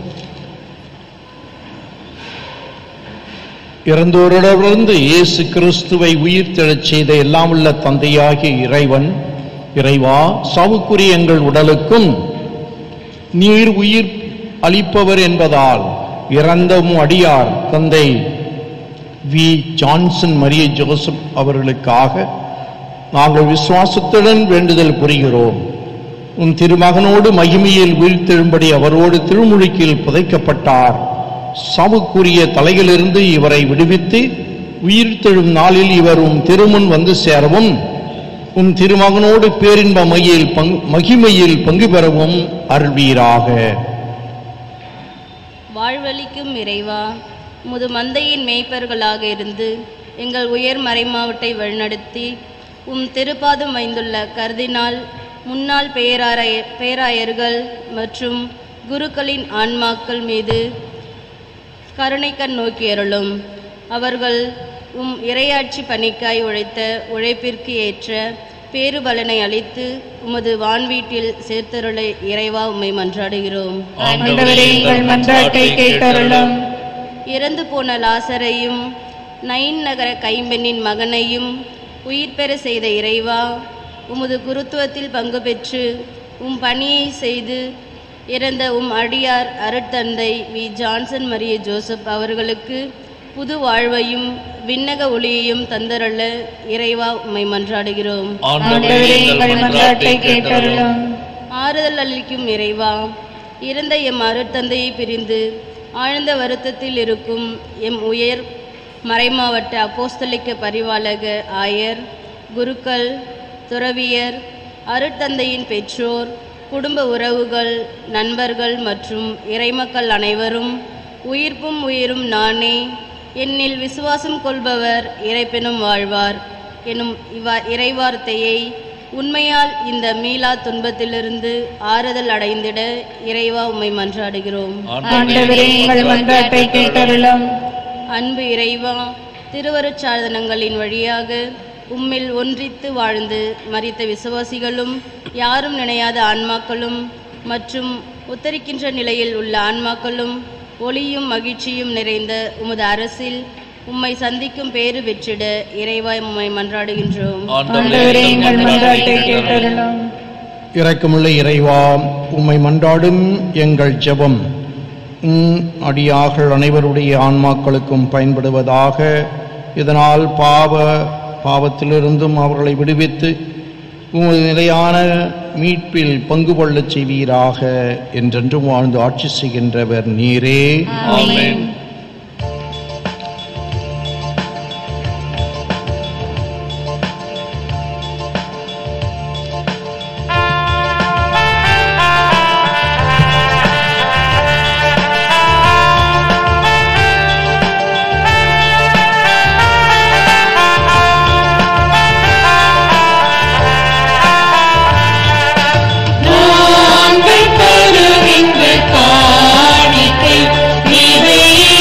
S3: இறந்தோரிடமிருந்து இயேசு கிறிஸ்துவை உயிர்த்தெழச் செய்த எல்லாம் உள்ள தந்தையாகிய இறைவன் இறைவா சாவுக்குரிய எங்கள் உடலுக்கும் நீர் உயிர் அளிப்பவர் என்பதால் இறந்தவும் அடியார் தந்தை வி ஜான்சன் மரிய ஜோசப் அவர்களுக்காக நாங்கள் விசுவாசத்துடன் வேண்டுதல் புரிகிறோம் உன் திருமகனோடு மகிமையில் வீழ்த்தெழும்படி அவரோடு திருமுழுக்கில் புதைக்கப்பட்டார் சாவுக்குரிய தலையிலிருந்து இவரை விடுவித்து உயிர்த்தெழும் நாளில் இவர் உம் திருமுன் வந்து சேரவும் உம் திருமகனோடு பேரின்ப மையில் பங் மகிமையில் பங்கு பெறவும் அருள்வீராக
S7: வாழ்வளிக்கும் இறைவா முது மந்தையின் மேய்ப்பர்களாக இருந்து எங்கள் உயர் மறைமாவட்டை வழிநடத்தி உம் திருப்பாதம் வைந்துள்ள கர்தினால் முன்னாள் பேராய பேராயர்கள் மற்றும் குருக்களின் ஆன்மாக்கள் மீது கருணைக்கண் நோக்கி அருளும் அவர்கள் உம் இறையாட்சி பணிக்காய் உழைத்த உழைப்பிற்கு ஏற்ற பேறுபலனை அளித்து உமது வான்வீட்டில் சேர்த்தருள இறைவா உம்மை மன்றாடுகிறோம்
S2: ஆண்டவரே எங்கள் மன்றாட்டை கேட்டருளும்
S7: இறந்து போன லாசரையும் நைன் நகர கைம்பெண்ணின் மகனையும் உயிர் பெற செய்த இறைவா உமது குருத்துவத்தில் பங்கு பெற்று உம் பணியை செய்து இறந்த உம் அடியார் அருட்தந்தை வி ஜான்சன் மரிய ஜோசப் அவர்களுக்கு புது வாழ்வையும் விண்ணக ஒளியையும் தந்தருள இறைவா உம்மை மன்றாடுகிறோம்
S2: ஆண்டவரே எங்கள் மன்றாட்டை கேட்டருளும்
S7: ஆறுதல் அளிக்கும் இறைவா இறந்த எம் அருட்தந்தையை பிரிந்து ஆழ்ந்த வருத்தத்தில் இருக்கும் எம் உயர் மறைமாவட்ட அப்போஸ்தலிக்க பரிவாளக ஆயர் குருக்கள் துறவியர் அருட்தந்தையின் பெற்றோர் குடும்ப உறவுகள் நண்பர்கள் மற்றும் இறைமக்கள் அனைவரும் உயிர்ப்பும் உயிரும் நானே என்னில் விசுவாசம் கொள்பவர் இறைப்பெனும் வாழ்வார் எனும் இவா இறைவார்த்தையை உண்மையால் இந்த மீளா துன்பத்திலிருந்து ஆறுதல் அடைந்திட இறைவா உம்மை மன்றாடுகிறோம்
S2: ஆண்டவரே எங்கள் மன்றாட்டை கேட்டருளும்
S7: அன்பு இறைவா திருவருட்சாதனங்களின் வழியாக உம்மில் ஒன்றித்து வாழ்ந்து மரித்த விசுவாசிகளும் யாரும் நினையாத ஆன்மாக்களும் மற்றும் உத்தரிக்கின்ற நிலையில் உள்ள ஆன்மாக்களும் ஒளியும் மகிழ்ச்சியும் நிறைந்த உமது அரசில் உம்மை சந்திக்கும் பேறு பெற்றிட இறைவா உம்மை மன்றாடுகின்றோம்
S2: ஆண்டவரே எங்கள் மன்றாட்டை கேட்டருளும்
S3: இரக்கமுள்ள இறைவா உம்மை மன்றாடும் எங்கள் ஜெபம் உம் அடியார்கள் அனைவருடைய ஆன்மாக்களுக்கும் பயன்படுவதாக இதனால் பாவ பாவத்திலிருந்தும் அவர்களை விடுவித்து உமது நிலையான மீட்பில் பங்கு கொள்ளச் செய்வீராக என்றென்றும் வாழ்ந்து ஆட்சி செய்கின்றவர் நீரே
S2: ஆமென்
S8: நாங்கள் தருகின்ற காணிக்கை இவை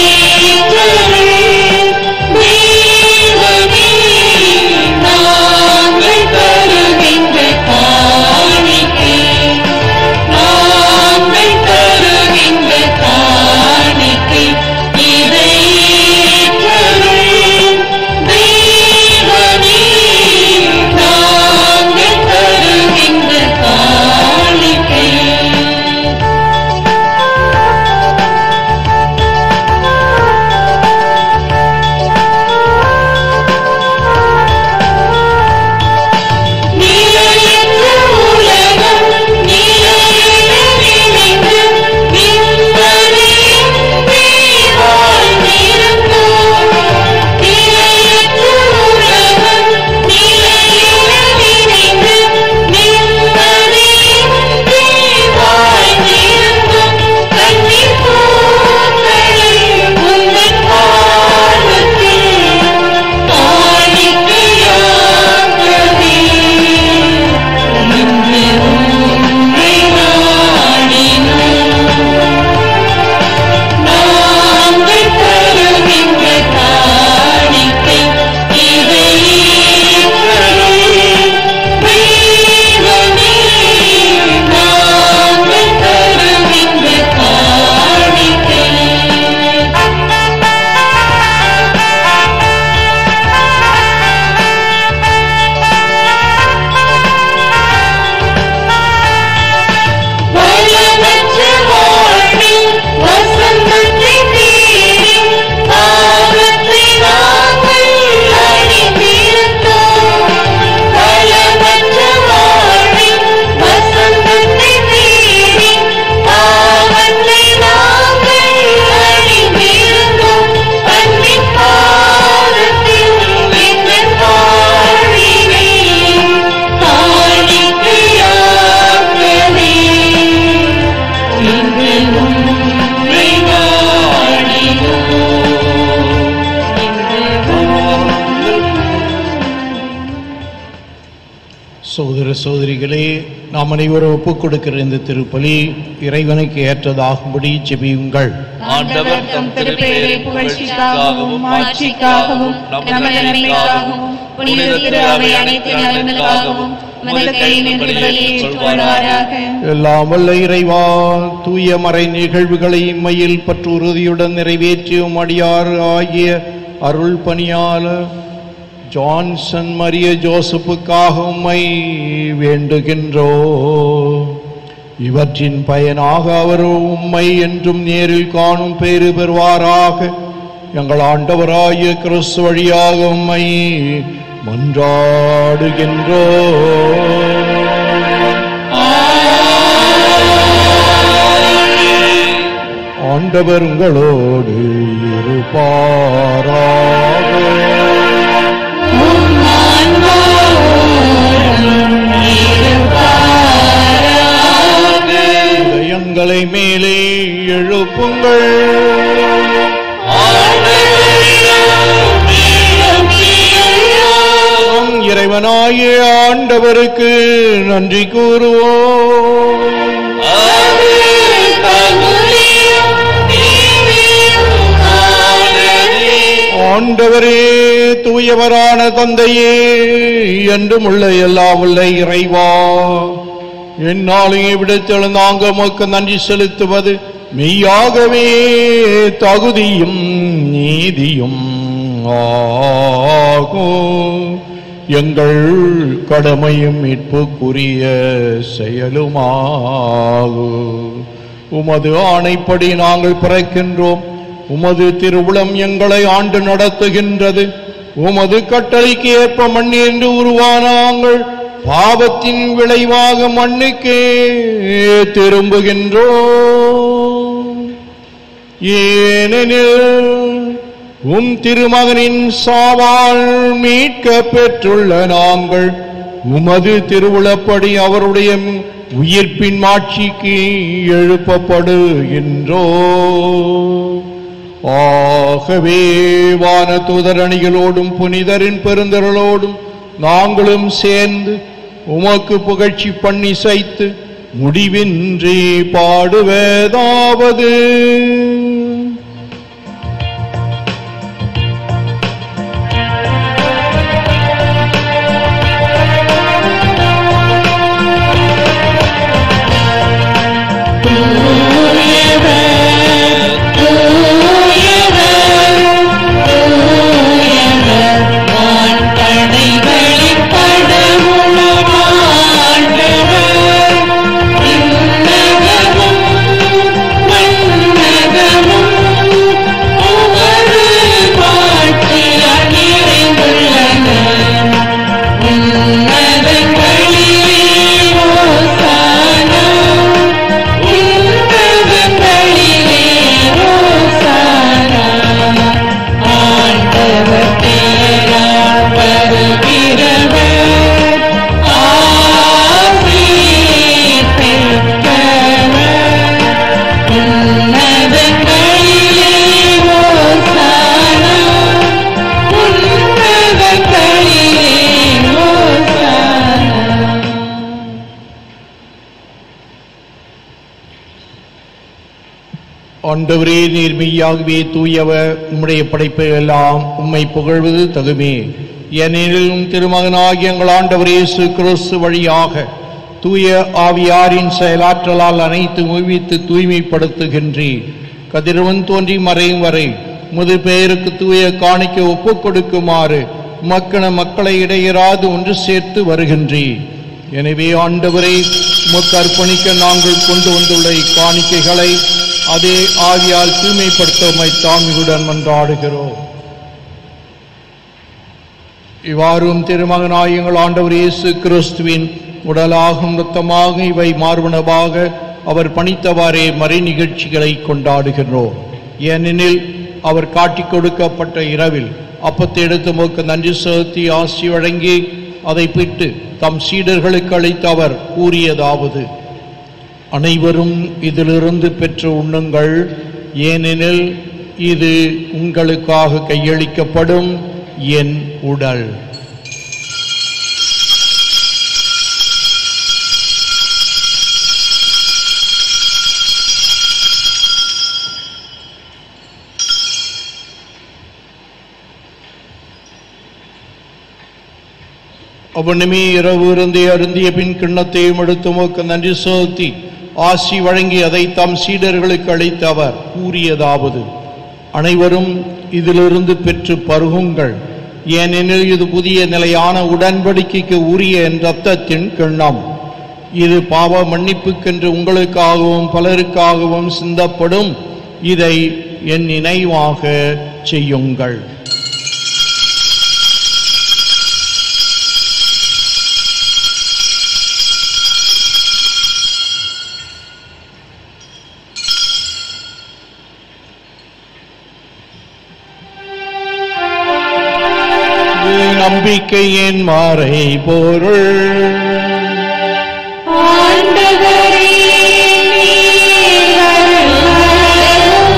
S3: சகோதரிகளே நாம் அனைவரும் ஒப்புக் கொடுக்கிற இந்த திருப்பலி இறைவனுக்கு ஏற்றதாகும்படி செபியுங்கள்
S2: ஆண்டவர் தம் திருப்பெயரை புகழ்ச்சிக்காகவும் மாட்சிக்காகவும் நமது நன்மைக்காகவும் புனித திரு அவை அனைத்து நலன்களுக்காகவும் மது கை நின்று ஏற்றுக்கொள்வாராக
S3: எல்லாம் வல்ல இறைவா தூய மறை நிகழ்வுகளை இம்மையில் பற்று உறுதியுடன் நிறைவேற்றியும் அடியார் ஆகிய அருள் பணியாளர் ஜான்சன் மரிய ஜோசப்புக்காக உம்மை வேண்டுகின்றோ இவற்றின் பயனாக அவர் உம்மை என்றும் நேரில் காணும் பேறு பெறுவாராக எங்கள் ஆண்டவராகிய கிறிஸ்து வழியாக உம்மை மன்றாடுகின்றோ ஆண்டவர் உங்களோடு இருப்பாராக இதயங்களை மேலே எழுப்புங்கள் நம் இறைவனாகிய ஆண்டவருக்கு நன்றி கூறுவோம் ஆண்டவரே தூயவரான தந்தையே என்றும் உள்ள எல்லா உள்ள இறைவா என்னாலும் விடத்தெழு நாங்க உமக்கு நன்றி செலுத்துவது மெய்யாகவே தகுதியும் நீதியும் ஆகும் எங்கள் கடமையும் மீட்புக்குரிய செயலுமாகும் உமது ஆணைப்படி நாங்கள் பிறக்கின்றோம் உமது திருவுளம் எங்களை ஆண்டு நடத்துகின்றது உமது கட்டளைக்கு ஏற்ப மண்ணின்று உருவான நாங்கள் பாவத்தின் விளைவாக மண்ணுக்கே திரும்புகின்றோம் ஏனெனில் உம் திருமகனின் சாவால் மீட்க பெற்றுள்ள நாங்கள் உமது திருவுளப்படி அவருடைய உயிர்ப்பின் மாட்சிக்கு எழுப்பப்படுகின்றோ ஆகவே வான தூதரணிகளோடும் புனிதரின் பெருந்தரலோடும் நாங்களும் சேர்ந்து உமக்கு புகழ்ச்சி பண்ணி சைத்து முடிவின்றி பாடுவதாவது ஆண்டவரே நீர் மெய்யாகவே தூயவர் உம்முடைய படைப்பை எல்லாம் உம்மை புகழ்வது தகுமே ஏனெனில் உம் திருமகனாகிய எங்கள் ஆண்டவர் இயேசு கிறிஸ்து வழியாக தூய ஆவியாரின் செயலாற்றலால் அனைத்து உய்வித்து தூய்மைப்படுத்துகின்றீர் கதிரவன் தோன்றி மறையும் வரை முது பெயருக்கு தூய காணிக்க ஒப்புக் கொடுக்குமாறு மக்கள மக்களை இடையராது ஒன்று சேர்த்து வருகின்றீர் எனவே ஆண்டவரை உமக்கு அர்ப்பணிக்க நாங்கள் கொண்டு வந்துள்ள இக்காணிக்கைகளை அதே ஆவியால் தூய்மைப்படுத்தமை தாமியுடன் மன்றாடுகிறோம் இவ்வாறும் திருமகனாய் எங்கள் ஆண்டவர் இயேசு கிறிஸ்துவின் உடலாகும் இரத்தமாக இவை மார்பனவாக அவர் பணித்தவாறே மறை நிகழ்ச்சிகளை கொண்டாடுகின்றோம் ஏனெனில் அவர் காட்டிக் கொடுக்கப்பட்ட இரவில் அப்பத்தை எடுத்து மோக்க நன்றி செலுத்தி ஆசி வழங்கி அதை பிட்டு தம் சீடர்களுக்கு அளித்து அவர் கூறியதாவது அனைவரும் இதிலிருந்து பெற்று உண்ணுங்கள் ஏனெனில் இது உங்களுக்காக கையளிக்கப்படும் என் உடல் அவனுமே இரவு இருந்தே அருந்திய பின் கிண்ணத்தையும் எடுத்து உமக்கு நன்றி செலுத்தி ஆசி வழங்கி அதை தம் சீடர்களுக்கு அளித்த அவர் கூறியதாவது அனைவரும் இதிலிருந்து பெற்று பருகுங்கள் ஏனெனில் இது புதிய நிலையான உடன்படிக்கைக்கு உரிய என் இரத்தத்தின் கிண்ணம் இது பாவ மன்னிப்புக்கென்று உங்களுக்காகவும் பலருக்காகவும் சிந்தப்படும் இதை என் நினைவாக செய்யுங்கள் இது நம்பிக்கையின் மாறை பொருள்
S2: ஆண்டவரே நீர் அருள்வரும்.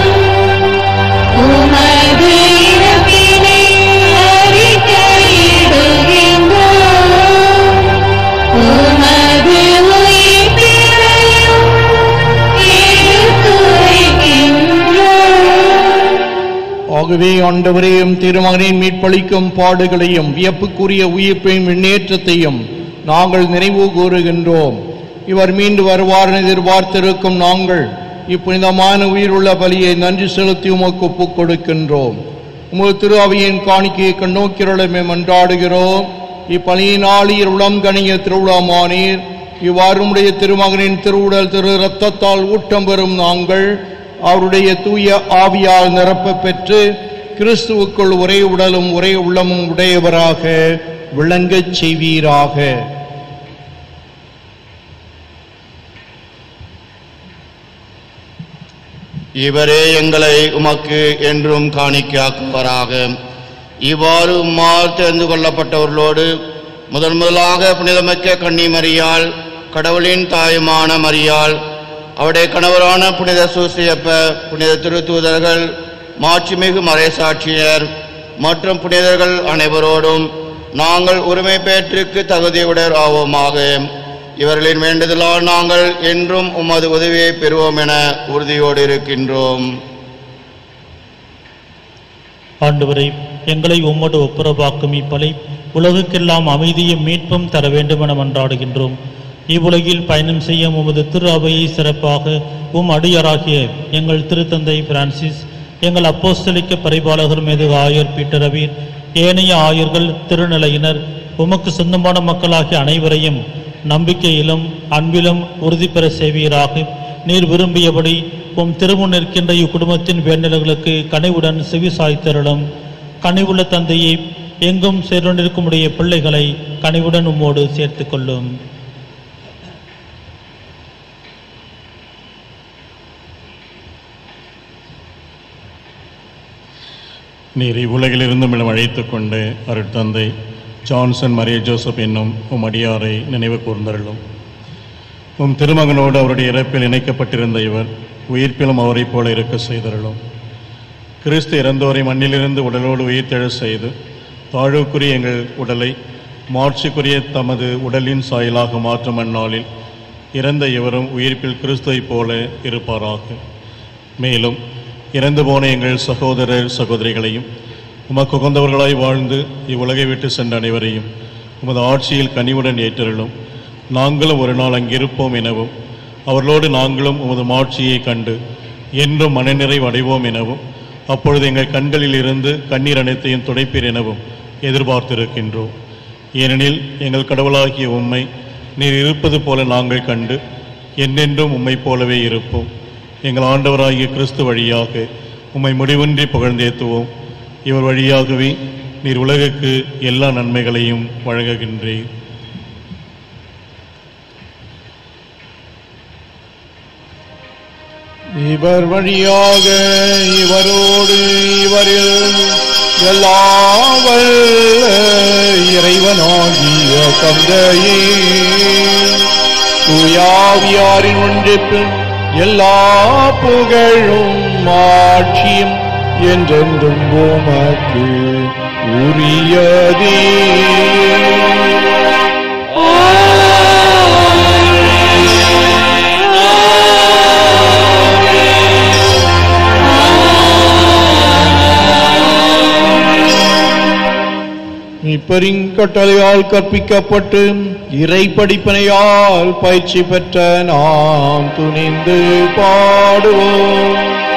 S2: உமது இறப்பினை அறிக்கையிடுகின்றோம். உமது உயிர்ப்பினையும் எடுத்துரைக்கின்றோம்.
S3: ஆகவே ஆண்டவரையும் திருமகனின் மீட்பளிக்கும் பாடுகளையும் வியப்புக்குரிய உயிர்ப்பையும் முன்னேற்றத்தையும் நாங்கள் நினைவு கூறுகின்றோம் இவர் மீண்டு வருவார் என எதிர்பார்த்திருக்கும் நாங்கள் இப்புனிதமான உயிருள்ள பலியை நன்றி செலுத்தி உமக்கு ஒப்புக் கொடுக்கின்றோம் உமது திரு அவையின் காணிக்கையை கண்ணோக்கிறளமே மன்றாடுகிறோம் இப்பலியினாளியர் உளம் கணிய திருவிழாமானீர் இவ்வாறு உம்முடைய திருமகனின் திருவுடல் திரு இரத்தத்தால் ஊட்டம் பெறும் நாங்கள் அவருடைய தூய ஆவியால் நிரப்ப பெற்று கிறிஸ்துவுக்குள் ஒரே உடலும் ஒரே உள்ளமும் உடையவராக விளங்கச் செய்வீராக
S8: இவரே எங்களை உமக்கு என்றும் காணிக்கையாக்குவாராக இவ்வாறு உம்மால் தெரிந்து கொள்ளப்பட்டவர்களோடு முதன் முதலாக புனிதமிக்க கன்னி மரியாள் கடவுளின் தாயுமான மரியாள் அவருடைய கணவரான புனித சூசியப்ப புனித திருத்தூதர்கள் மாட்சிமிகு மறைசாட்சியர் மற்றும் புனிதர்கள் அனைவரோடும் நாங்கள் உரிமை பேற்றுக்கு தகுதியுடர் ஆவோமாக இவர்களின் வேண்டுதலால் நாங்கள் என்றும் உமது உதவியை பெறுவோம் என உறுதியோடு இருக்கின்றோம்
S9: ஆண்டவரை எங்களை உம்மோடு ஒப்புரவாக்கும் இப்பலை உலகுக்கெல்லாம் அமைதியும் மீட்பும் தர வேண்டும் என மன்றாடுகின்றோம் இவ்வுலகில் பயணம் செய்ய உமது திரு அவையை சிறப்பாக உம் அடியாராகிய எங்கள் திருத்தந்தை பிரான்சிஸ் எங்கள் அப்போஸ்தலிக்க பரிபாலகர் மீது ஆயர் பீட்டர் ரவீர் ஏனைய ஆயர்கள் திருநிலையினர் உமக்கு சொந்தமான மக்களாகிய அனைவரையும் நம்பிக்கையிலும் அன்பிலும் உறுதி பெற செய்வீராக நீர் விரும்பியபடி உம் திருமுன் நிற்கின்ற இக்குடும்பத்தின் வேண்டல்களுக்கு கனிவுடன் செவி சாய்த்தருளும் கனிவுள்ள தந்தையை எங்கும் சேர்ந்திருக்குமுடைய பிள்ளைகளை கனிவுடன் உம்மோடு சேர்த்துக் கொள்ளும்
S10: நீர் இவ்வுலகிலிருந்து மேலும் அழைத்துக் கொண்டு அருட்தந்தை ஜான்சன் மரிய ஜோசப் என்னும் உம் அடியாரை நினைவு கூர்ந்தருளும் உம் திருமகனோடு அவருடைய இறப்பில் இணைக்கப்பட்டிருந்த இவர் உயிர்ப்பிலும் அவரைப் போல இருக்க செய்தருளும் கிறிஸ்து இறந்தோரை மண்ணிலிருந்து உடலோடு உயிர்த்தெழ செய்து தாழ்வுக்குரிய எங்கள் உடலை மாட்சிக்குரிய தமது உடலின் சாயலாக மாற்றும் அந்நாளில் இறந்த இவரும் உயிர்ப்பில் கிறிஸ்துவைப் போல இருப்பாராக மேலும் இறந்து போன எங்கள் சகோதரர் சகோதரிகளையும் உமக்கு உகந்தவர்களாய் வாழ்ந்து இவ்வுலகை விட்டு சென்ற அனைவரையும் உமது ஆட்சியில் கனிவுடன் ஏற்றருளும் நாங்களும் ஒரு நாள் அங்கிருப்போம் எனவும் அவர்களோடு நாங்களும் உமது மாட்சியை கண்டு என்றும் மனநிறைவு அடைவோம் எனவும் அப்பொழுது எங்கள் கண்களில் இருந்து கண்ணீர் அனைத்தையும் துடைப்பீர் எனவும் எதிர்பார்த்திருக்கின்றோம் ஏனெனில் எங்கள் கடவுளாகிய உம்மை நீர் இருப்பது போல நாங்கள் கண்டு என்றென்றும் உம்மைப் போலவே இருப்போம் எங்கள் ஆண்டவராகிய கிறிஸ்து வழியாக உம்மை முடிவின்றி புகழ்ந்தேத்துவோம் இவர் வழியாகவே நீர் உலகுக்கு எல்லா நன்மைகளையும் வழங்குகின்றீர்
S3: இவர் வழியாக இவரோடு இவரில் எல்லாம் வல்ல இறைவனாகிய தந்தையே தூயாவியாரின் ஒன்றிப்பில் எல்லா புகழும் ஆட்சியும் என்றென்றும் உமக்கு உரியதே மீட்பரின் கட்டளையால் கற்பிக்கப்பட்டு இறை படிப்பனையால் பயிற்சி பெற்ற நாம் துணிந்து பாடுவோம்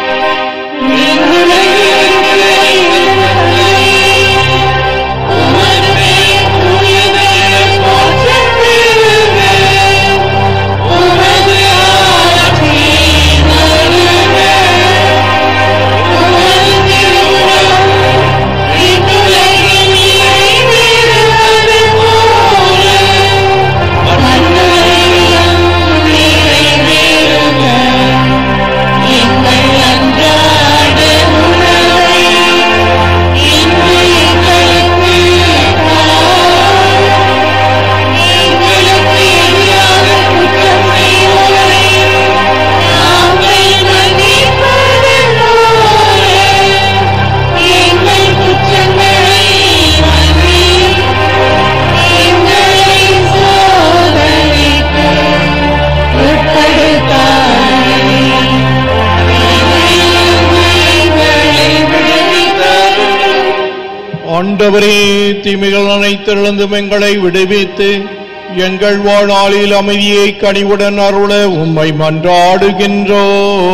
S3: ஆண்டவரே தீமைகள் அனைத்திலிருந்தும் எங்களை விடுவித்து எங்கள் வாழ்நாளில் அமைதியை கனிவுடன் அருள உம்மை மன்றாடுகின்றோ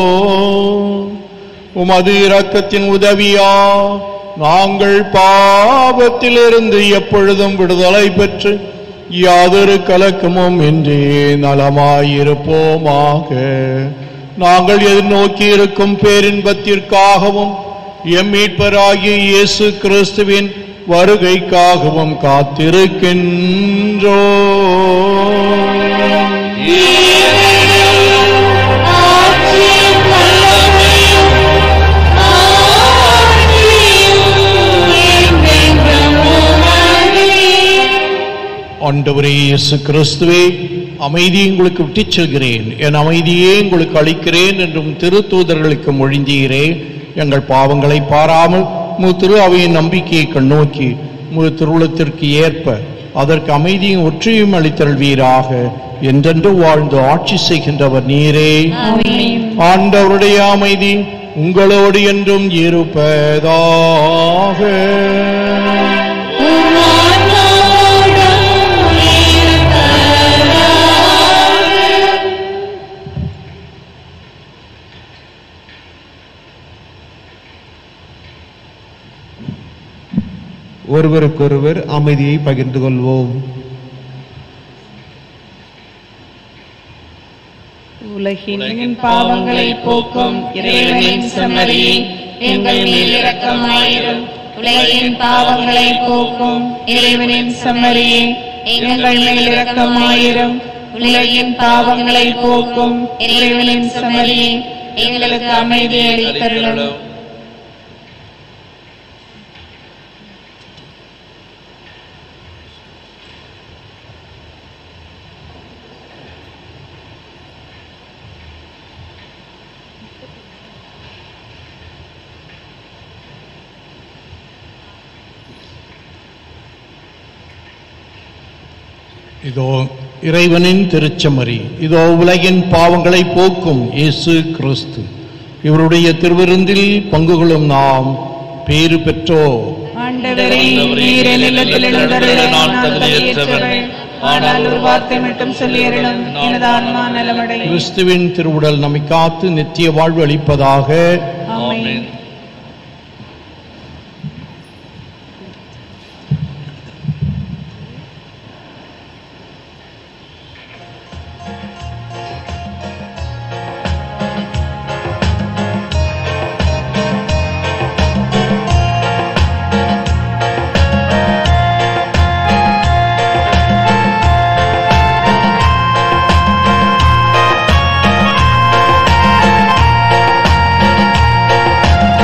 S3: உமது இரக்கத்தின் உதவியா நாங்கள் பாவத்திலிருந்து எப்பொழுதும் விடுதலை பெற்று யாதொரு கலக்கமும் இன்றி நலமாயிருப்போமாக நாங்கள் எதிர்நோக்கி இருக்கும் பேரின்பத்திற்காகவும் எம் மீட்பராகிய இயேசு கிறிஸ்துவின் வருகைக்காகவும் காத்திருக்கின்றோ ஆண்டவரே இயேசு கிறிஸ்துவே அமைதியை உங்களுக்கு விட்டுச் செல்கிறேன் என் அமைதியே உங்களுக்கு அளிக்கிறேன் என்றும் திருத்தூதர்களுக்கு மொழிந்தீரே எங்கள் பாவங்களை பாராமல் மு திரு அவையின் நம்பிக்கையை கண்ணோக்கி மு திருவுளத்திற்கு ஏற்ப அதற்கு அமைதியும் ஒற்றியும் அளித்தல்வீராக என்றென்று வாழ்ந்து ஆட்சி செய்கின்றவர் நீரே ஆண்டவருடைய அமைதி உங்களோடு என்றும் இருப்பதாக
S6: ஒருவருக்கொருவர் அமைதியை பகிர்ந்து கொள்வோம்
S2: உலகின் பாவங்களை போக்கும் இறைவனின் சம்மதியை எங்கள் மேல் இரக்கமாயிரும் உலகின் பாவங்களை போக்கும் இறைவனின் சம்மதியை எங்கள் மேல் இரக்கமாயிரும் உலகின் பாவங்களை போக்கும் இறைவனின் சம்மதியை எங்களுக்கு அமைதி அளித்தருளும்
S3: இதோ இறைவனின் திருச்சமரி இதோ உலகின் பாவங்களை போக்கும் இயேசு கிறிஸ்து இவருடைய திருவிருந்தில் பங்கு கொள்ளும் நாம் பேறு பெற்றோ
S2: ஆண்டவரே நீர் என்னிடத்தில் எழுந்தருள நான் தகுதியற்றவன் ஆனால் ஒரு வார்த்தை மட்டும் சொல்லியருளும் எனது ஆன்மா நலமடையும்
S3: கிறிஸ்துவின் திருவுடல் நம்மை காத்து நித்திய வாழ்வு அளிப்பதாக
S2: ஆமென்
S11: ஆ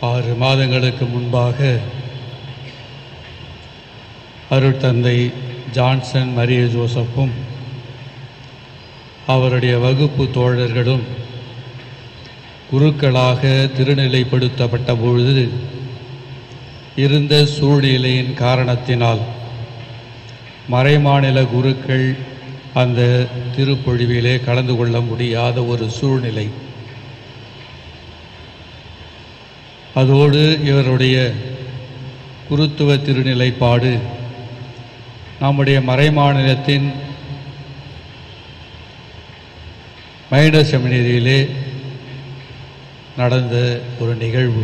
S11: ஆறு மாதங்களுக்கு முன்பாக அருட்தந்தை ஜான்சன் மரிய ஜோசப்பும் அவருடைய வகுப்பு தோழர்களும் குருக்களாக திருநிலைப்படுத்தப்பட்ட பொழுது இருந்த சூழ்நிலையின் காரணத்தினால் மறைமாநில குருக்கள் அந்த திருப்பொழிவிலே கலந்து கொள்ள முடியாத ஒரு சூழ்நிலை அதோடு இவருடைய குருத்துவ திருநிலைப்பாடு நம்முடைய மறைமாநிலத்தின் மைட செமினரியிலே நடந்த ஒரு நிகழ்வு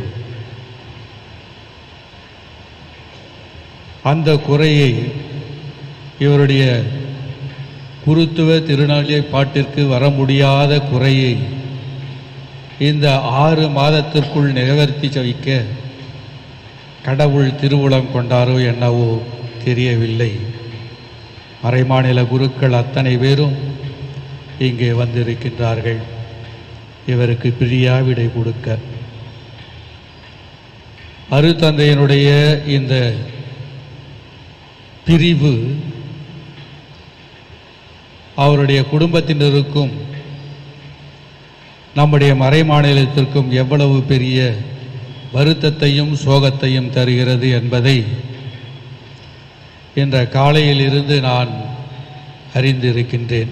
S11: அந்த குறையை இவருடைய குருத்துவ திருநாளிய பாட்டிற்கு வர முடியாத குறையை இந்த ஆறு மாதத்திற்குள் நிறைவேற்றி வைக்க கடவுள் திருவுளம் கொண்டாரோ என்னவோ தெரியவில்லை மறைமாநில குருக்கள் அத்தனை பேரும் இங்கே வந்திருக்கின்றார்கள் இவருக்கு பிரியா விடை கொடுக்க அருத்தந்தையினுடைய இந்த பிரிவு அவருடைய குடும்பத்தினருக்கும் நம்முடைய மறைமாநிலத்திற்கும் எவ்வளவு பெரிய வருத்தத்தையும் சோகத்தையும் தருகிறது என்பதை என்ற காலையில் இருந்து நான் அறிந்திருக்கின்றேன்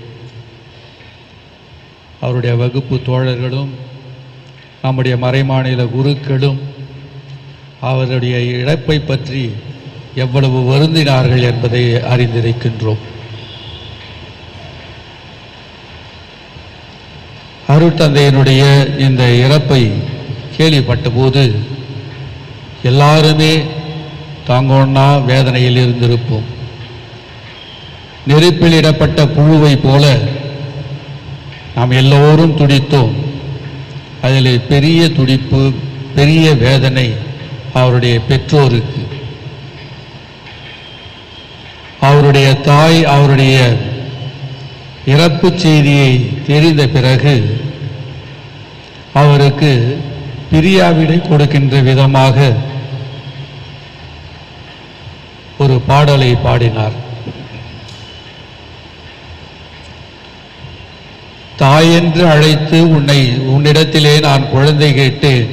S11: அவருடைய வகுப்பு தோழர்களும் நம்முடைய மறைமாநில குருக்களும் அவருடைய இழப்பை பற்றி எவ்வளவு வருந்தினார்கள் என்பதை அறிந்திருக்கின்றோம் அருட்தந்தையினுடைய இந்த இறப்பை கேள்விப்பட்டபோது எல்லாருமே தாங்கொன்னா வேதனையில் இருந்திருப்போம் நெருப்பில் இடப்பட்ட புழுவை போல நாம் எல்லோரும் துடித்தோம் அதில் பெரிய துடிப்பு பெரிய வேதனை அவருடைய பெற்றோருக்கு அவருடைய தாய் அவருடைய இறப்பு செய்தியை தெரிந்த பிறகு அவருக்கு பிரியாவிடை கொடுக்கின்ற விதமாக ஒரு பாடலை பாடினார் தாய் என்று அழைத்து உன்னை உன்னிடத்திலே நான் குழந்தை கேட்டேன்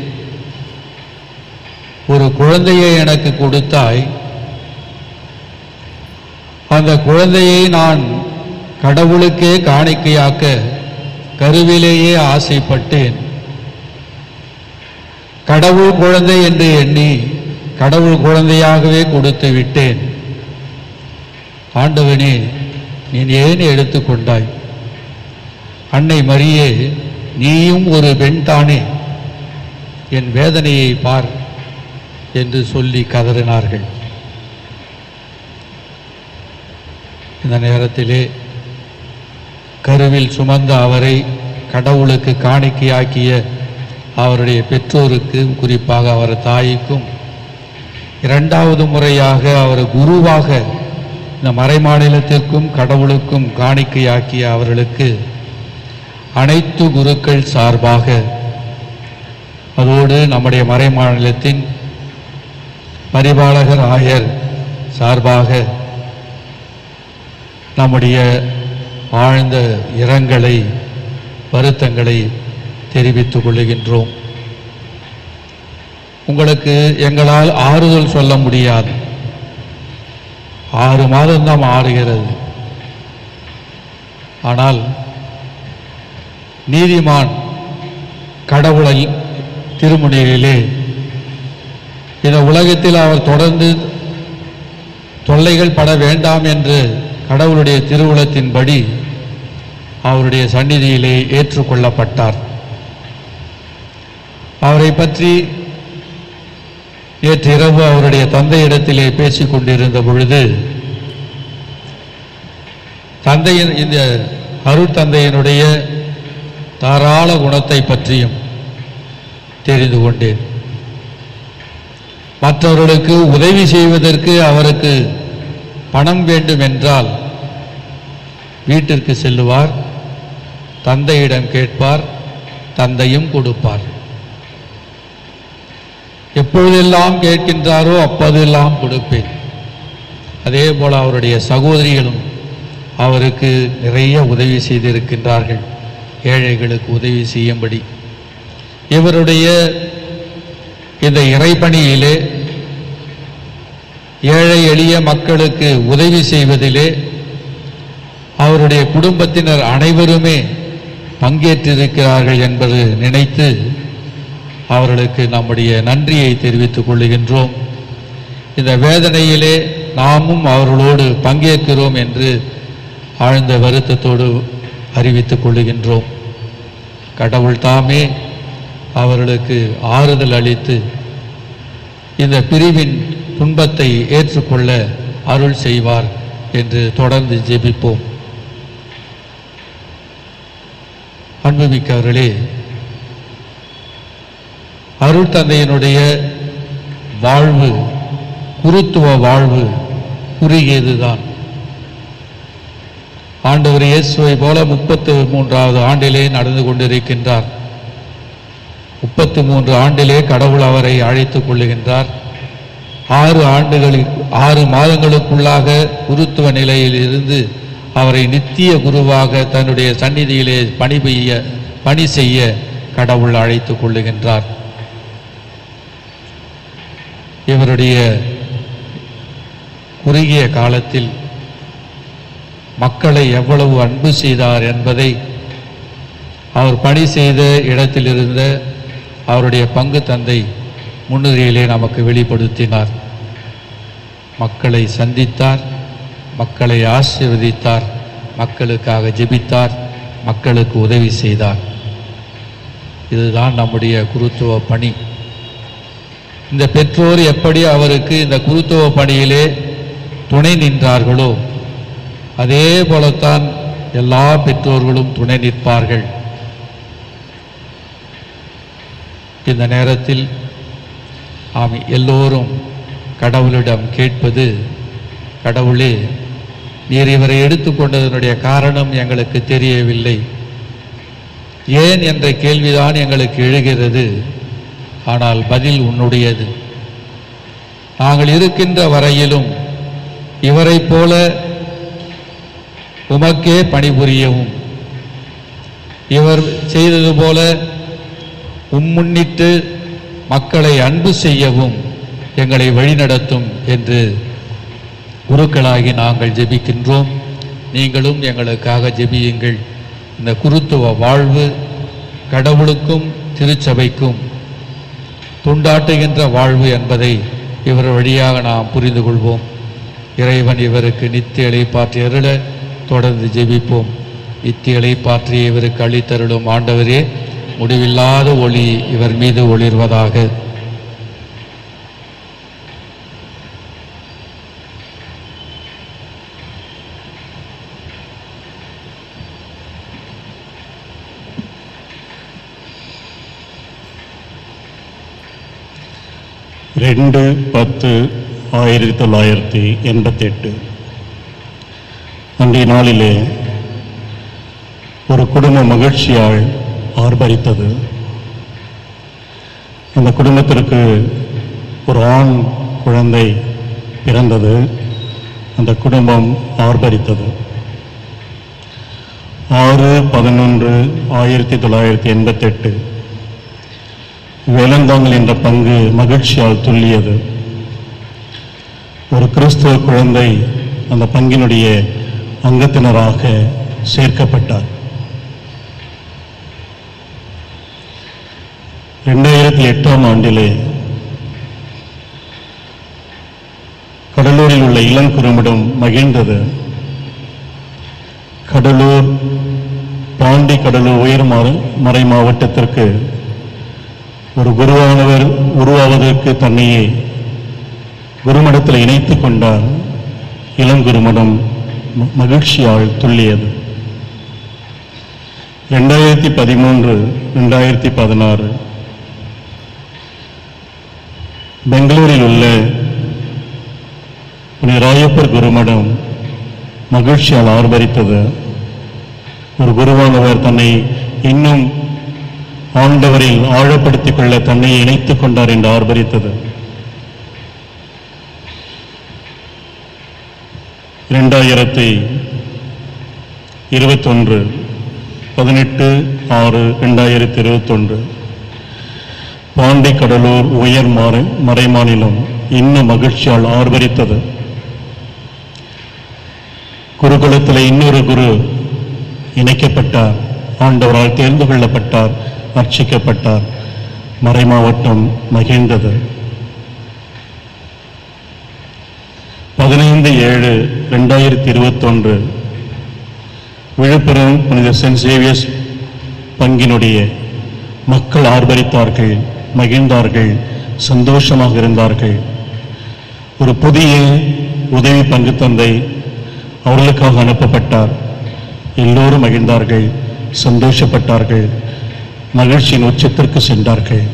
S11: ஒரு குழந்தையை எனக்கு கொடுத்தாய் அந்த குழந்தையை நான் கடவுளுக்கே காணிக்கையாக்க கருவிலேயே ஆசைப்பட்டேன் கடவுள் குழந்தை என்று எண்ணி கடவுள் குழந்தையாகவே கொடுத்து விட்டேன் ஆண்டவனே நீ ஏன் எடுத்துக்கொண்டாய் அன்னை மரியே நீயும் ஒரு பெண் தானே என் வேதனையை பார் என்று சொல்லி கதறினார்கள் இந்த நேரத்திலே கருவில் சுமந்த அவரை கடவுளுக்கு காணிக்கையாக்கிய அவருடைய பெற்றோருக்கு குறிப்பாக அவர் தாய்க்கும் இரண்டாவது முறையாக அவர் குருவாக இந்த மறைமாநிலத்திற்கும் கடவுளுக்கும் காணிக்கையாக்கிய அவர்களுக்கு அனைத்து குருக்கள் சார்பாக அதோடு நம்முடைய மறைமாநிலத்தின் பரிபாலகர் ஆயர் சார்பாக நம்முடைய ஆழ்ந்த இரங்கலை வருத்தங்களை தெரிவித்துக் கொள்ளுகின்றோம் உங்களுக்கு எங்களால் ஆறுதல் சொல்ல முடியாது ஆறு மாதம்தான் ஆறுகிறது ஆனால் நீதிமான் கடவுளை திருமுனையிலே இந்த உலகத்தில் அவர் தொடர்ந்து தொல்லைகள் பட வேண்டாம் என்று கடவுளுடைய திருவுளத்தின்படி அவருடைய சந்நிதியிலே ஏற்றுக்கொள்ளப்பட்டார் அவரை பற்றி நேற்று இரவு அவருடைய தந்தையிடத்திலே பேசிக் கொண்டிருந்த பொழுது தந்தையின் இந்த அருட்தந்தையினுடைய தாராள குணத்தை பற்றியும் தெரிந்து கொண்டேன் மற்றவர்களுக்கு உதவி செய்வதற்கு அவருக்கு பணம் வேண்டும் என்றால் வீட்டிற்கு செல்லுவார் தந்தையிடம் கேட்பார் தந்தையும் கொடுப்பார் எப்பொழுதெல்லாம் கேட்கின்றாரோ அப்போதெல்லாம் கொடுப்பேன் அதே போல அவருடைய சகோதரிகளும் அவருக்கு நிறைய உதவி செய்திருக்கின்றார்கள் ஏழைகளுக்கு உதவி செய்யும்படி இவருடைய இந்த இறைப்பணியிலே ஏழை எளிய மக்களுக்கு உதவி செய்வதிலே அவருடைய குடும்பத்தினர் அனைவருமே பங்கேற்றிருக்கிறார்கள் என்பது நினைத்து அவர்களுக்கு நம்முடைய நன்றியை தெரிவித்துக் கொள்ளுகின்றோம் இந்த வேதனையிலே நாமும் அவர்களோடு பங்கேற்கிறோம் என்று ஆழ்ந்த வருத்தத்தோடு அறிவித்துக் கொள்ளுகின்றோம் கடவுள் தாமே அவர்களுக்கு ஆறுதல் அளித்து இந்த பிரிவின் துன்பத்தை ஏற்றுக்கொள்ள அருள் செய்வார் என்று தொடர்ந்து ஜெபிப்போம் அன்புமிக்கவர்களே அருள் தந்தையினுடைய வாழ்வு குருத்துவ வாழ்வு குறுகியதுதான் ஆண்டவர் இயேசுவை போல முப்பத்து மூன்றாவது ஆண்டிலே நடந்து கொண்டிருக்கின்றார் முப்பத்து மூன்று ஆண்டிலே கடவுள் அவரை அழைத்துக் கொள்ளுகின்றார் ஆறு ஆண்டுகளில் ஆறு மாதங்களுக்குள்ளாக குருத்துவ நிலையில் இருந்து அவரை நித்திய குருவாக தன்னுடைய சந்நிதியிலே பணி பெய்ய பணி செய்ய கடவுள் அழைத்துக் கொள்ளுகின்றார் இவருடைய குறுகிய காலத்தில் மக்களை எவ்வளவு அன்பு செய்தார் என்பதை அவர் பணி செய்த இடத்தில் இருந்த அவருடைய பங்கு தந்தை முன்னுரையிலே நமக்கு வெளிப்படுத்தினார் மக்களை சந்தித்தார் மக்களை ஆசீர்வதித்தார் மக்களுக்காக ஜெபித்தார் மக்களுக்கு உதவி செய்தார் இதுதான் நம்முடைய குருத்துவ பணி இந்த பெற்றோர் எப்படி அவருக்கு இந்த குருத்துவ பணியிலே துணை நின்றார்களோ அதே போலத்தான் எல்லா பெற்றோர்களும் துணை நிற்பார்கள் இந்த நேரத்தில் ஆம் எல்லோரும் கடவுளிடம் கேட்பது கடவுளே நீர் இவரை எடுத்துக்கொண்டதனுடைய காரணம் எங்களுக்கு தெரியவில்லை ஏன் என்ற கேள்விதான் எங்களுக்கு எழுகிறது ஆனால் பதில் உன்னுடையது நாங்கள் இருக்கின்ற வரையிலும் இவரைப் போல உமக்கே பணிபுரியவும் இவர் செய்தது போல உம்முன்னிட்டு மக்களை அன்பு செய்யவும் எங்களை வழிநடத்தும் என்று குருக்களாகி நாங்கள் ஜெபிக்கின்றோம் நீங்களும் எங்களுக்காக ஜெபியுங்கள் இந்த குருத்துவ வாழ்வு கடவுளுக்கும் திருச்சபைக்கும் துண்டாட்டுகின்ற வாழ்வு என்பதை இவர் வழியாக நாம் புரிந்து கொள்வோம் இறைவன் இவருக்கு நித்திய இலைப்பாற்றி அருள தொடர்ந்து ஜெபிப்போம் நித்திய இலைப்பாற்றி இவருக்கு அளித்தருளும் ஆண்டவரே முடிவில்லாத ஒளி இவர் மீது ஒளிர்வதாக
S10: ரெண்டு பத்து ஆயிரத்தி தொள்ளாயிரத்தி எண்பத்தெட்டு அன்றைய நாளிலே ஒரு குடும்ப மகிழ்ச்சியால் ஆர்ப்பரித்தது அந்த குடும்பத்திற்கு ஒரு ஆண் குழந்தை பிறந்தது அந்த குடும்பம் ஆர்ப்பரித்தது ஆறு பதினொன்று ஆயிரத்தி தொள்ளாயிரத்தி எண்பத்தெட்டு வேலந்தாங்கல் என்ற பங்கு மகிழ்ச்சியால் துள்ளியது ஒரு கிறிஸ்துவ குழந்தை அந்த பங்கினுடைய அங்கத்தினராக சேர்க்கப்பட்டார் ரெண்டாயிரத்தி எட்டாம் ஆண்டிலே கடலூரில் உள்ள இளங்குறுமிடம் மகிழ்ந்தது கடலூர் பாண்டி கடலூர் உயர் மறை- மறை மாவட்டத்திற்கு ஒரு குருவானவர் உருவாவதற்கு தன்னையே குருமடத்தில் இணைத்துக் கொண்டார் இளங்குருமடம் ம- மகிழ்ச்சியால் துள்ளியது ரெண்டாயிரத்தி பதிமூன்று ரெண்டாயிரத்தி பதினாறு பெங்களூரில் உள்ள புனித ராயப்பர் குருமடம் மகிழ்ச்சியால் ஆர்ப்பரித்தது ஒரு குருவானவர் தன்னை இன்னும் ஆண்டவரில் ஆழப்படுத்திக் கொள்ள தன்னை இணைத்துக் கொண்டார் என்று ஆர்ப்பரித்தது இரண்டாயிரத்தி இருபத்தொன்று பதினெட்டு ஆறு ரெண்டாயிரத்தி இருபத்தொன்று பாண்டி கடலூர் உயர் மறை மறைமாநிலம் இன்னும் மகிழ்ச்சியால் ஆர்ப்பரித்தது குருகுலத்தில் இன்னொரு குரு இணைக்கப்பட்டார் ஆண்டவரால் தேர்ந்து கொள்ளப்பட்டார் அர்ச்சிக்கப்பட்டார் மறைமாவட்டம் மகிழ்ந்தது பதினைந்து ஏழு ரெண்டாயிரத்தி இருபத்தொன்று விழுப்புரம் புனித சென்ட் சேவியர்ஸ் பங்கினுடைய மக்கள் ஆர்ப்பரித்தார்கள் மகிழ்ந்தார்கள் சந்தோஷமாக இருந்தார்கள் ஒரு புதிய உதவி பங்கு தந்தை அவர்களுக்காக அனுப்பப்பட்டார் எல்லோரும் மகிழ்ந்தார்கள் சந்தோஷப்பட்டார்கள் மகிழ்ச்சியின் உச்சத்திற்கு சென்றார்கள்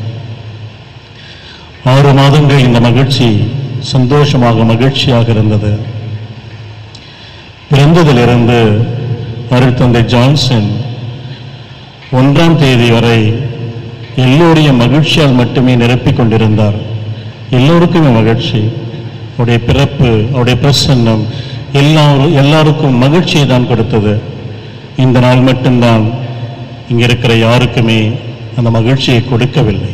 S10: ஆறு மாதங்கள் இந்த மகிழ்ச்சி சந்தோஷமாக மகிழ்ச்சியாக இருந்தது பிறந்ததிலிருந்து அருட்தந்தை ஜான்சன் ஒன்றாம் தேதி வரை எல்லோருடைய மகிழ்ச்சியால் மட்டுமே நிரப்பிக் கொண்டிருந்தார் எல்லோருக்குமே மகிழ்ச்சி அவருடைய பிறப்பு அவருடைய பிரசன்னம் எல்லாரும் எல்லாருக்கும் மகிழ்ச்சியை தான் கொடுத்தது இந்த நாள் மட்டும்தான் இங்க இருக்கிற யாருக்குமே அந்த மகிழ்ச்சியை கொடுக்கவில்லை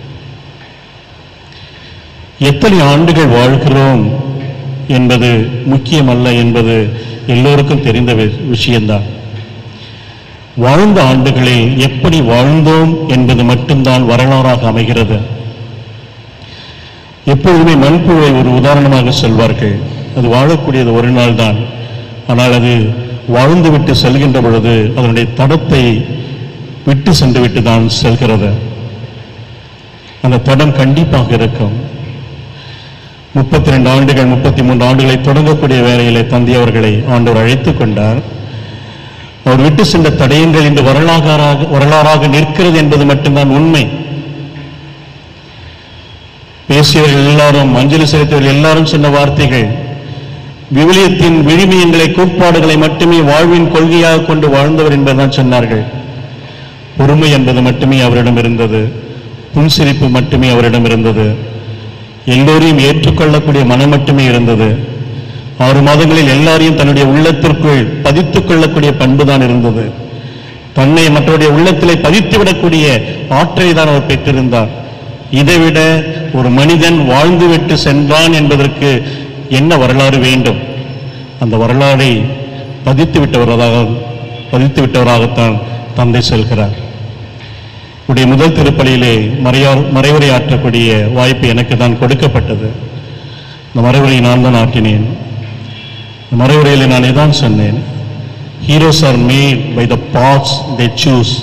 S10: எத்தனை ஆண்டுகள் வாழ்கிறோம் என்பது முக்கியமல்ல என்பது எல்லோருக்கும் தெரிந்த வி- விஷயம்தான் வாழ்ந்த ஆண்டுகளில் எப்படி வாழ்ந்தோம் என்பது மட்டும்தான் வரலாறாக அமைகிறது எப்பொழுதுமே மண்புழுவை ஒரு உதாரணமாக சொல்வார்கள் அது வாழக்கூடியது ஒரு நாள் தான் ஆனால் அது வாழ்ந்துவிட்டு செல்கின்ற பொழுது அதனுடைய தடத்தை விட்டு சென்று விட்டு தான் செல்கிறது அந்த தடம் கண்டிப்பாக இருக்கும் முப்பத்தி ரெண்டு ஆண்டுகள் முப்பத்தி மூன்று ஆண்டுகளை தொடங்கக்கூடிய வேலையிலே தந்தை அவர்களை ஆண்டவர் அழைத்துக் கொண்டார் அவர் விட்டு சென்ற தடயங்கள் இன்று வரலாறாக வரலாறாக நிற்கிறது என்பது மட்டும்தான் உண்மை பேசியவர்கள் எல்லாரும் அஞ்சலி செலுத்தியவர்கள் எல்லாரும் சொன்ன வார்த்தைகள் விவிலியத்தின் விழுமியங்களை கோட்பாடுகளை மட்டுமே வாழ்வின் கொள்கையாக கொண்டு வாழ்ந்தவர் என்பதுதான் சொன்னார்கள் பொறுமை என்பது மட்டுமே அவரிடம் இருந்தது புன்சிரிப்பு மட்டுமே அவரிடம் இருந்தது எல்லோரையும் ஏற்றுக்கொள்ளக்கூடிய மனம் மட்டுமே இருந்தது ஆறு மாதங்களில் எல்லாரையும் தன்னுடைய உள்ளத்திற்குள் பதித்துக் கொள்ளக்கூடிய பண்பு தான் இருந்தது தன்னை மற்றவருடைய உள்ளத்திலே பதித்து விடக்கூடிய ஆற்றலை தான் அவர் பெற்றிருந்தார் இதைவிட ஒரு மனிதன் வாழ்ந்துவிட்டு சென்றான் என்பதற்கு என்ன வரலாறு வேண்டும் அந்த வரலாறை பதித்து விட்டவராக பதித்து விட்டவராகத்தான் தந்தை செல்கிறார் உடைய முதல் திருப்பலியிலே மறையார் மறைவுரை ஆற்றக்கூடிய வாய்ப்பு எனக்கு தான் கொடுக்கப்பட்டது இந்த மறைவுரையை நான் தான் ஆற்றினேன் இந்த மறைவுரையிலே நான் இதான் சொன்னேன் heroes are made by the paths they choose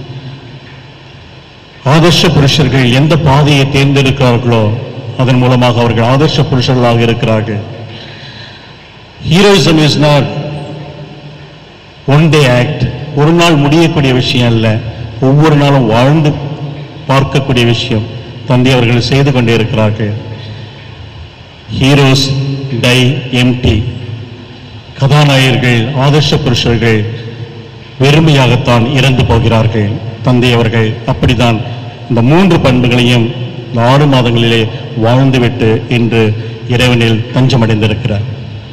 S10: ஆதர்ஷ புருஷர்கள் எந்த பாதையை தேர்ந்தெடுக்கிறார்களோ அதன் மூலமாக அவர்கள் ஆதர்ஷ புருஷர்களாக இருக்கிறார்கள் heroism is not one day act ஒரு நாள் முடியக்கூடிய விஷயம் அல்ல ஒவ்வொரு நாளும் வாழ்ந்து பார்க்கக்கூடிய விஷயம் தந்தை அவர்கள் செய்து கொண்டே இருக்கிறார்கள் ஹீரோஸ் டை எம்டி கதாநாயகர்கள் ஆதர்ஷ புருஷர்கள் வெறுமையாகத்தான் இறந்து போகிறார்கள் தந்தை அவர்கள் அப்படித்தான் இந்த மூன்று பண்புகளையும் இந்த ஆறு மாதங்களிலே வாழ்ந்துவிட்டு இன்று இறைவனில் தஞ்சமடைந்திருக்கிறார்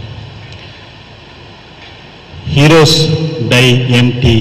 S10: ஹீரோஸ் டை எம்டி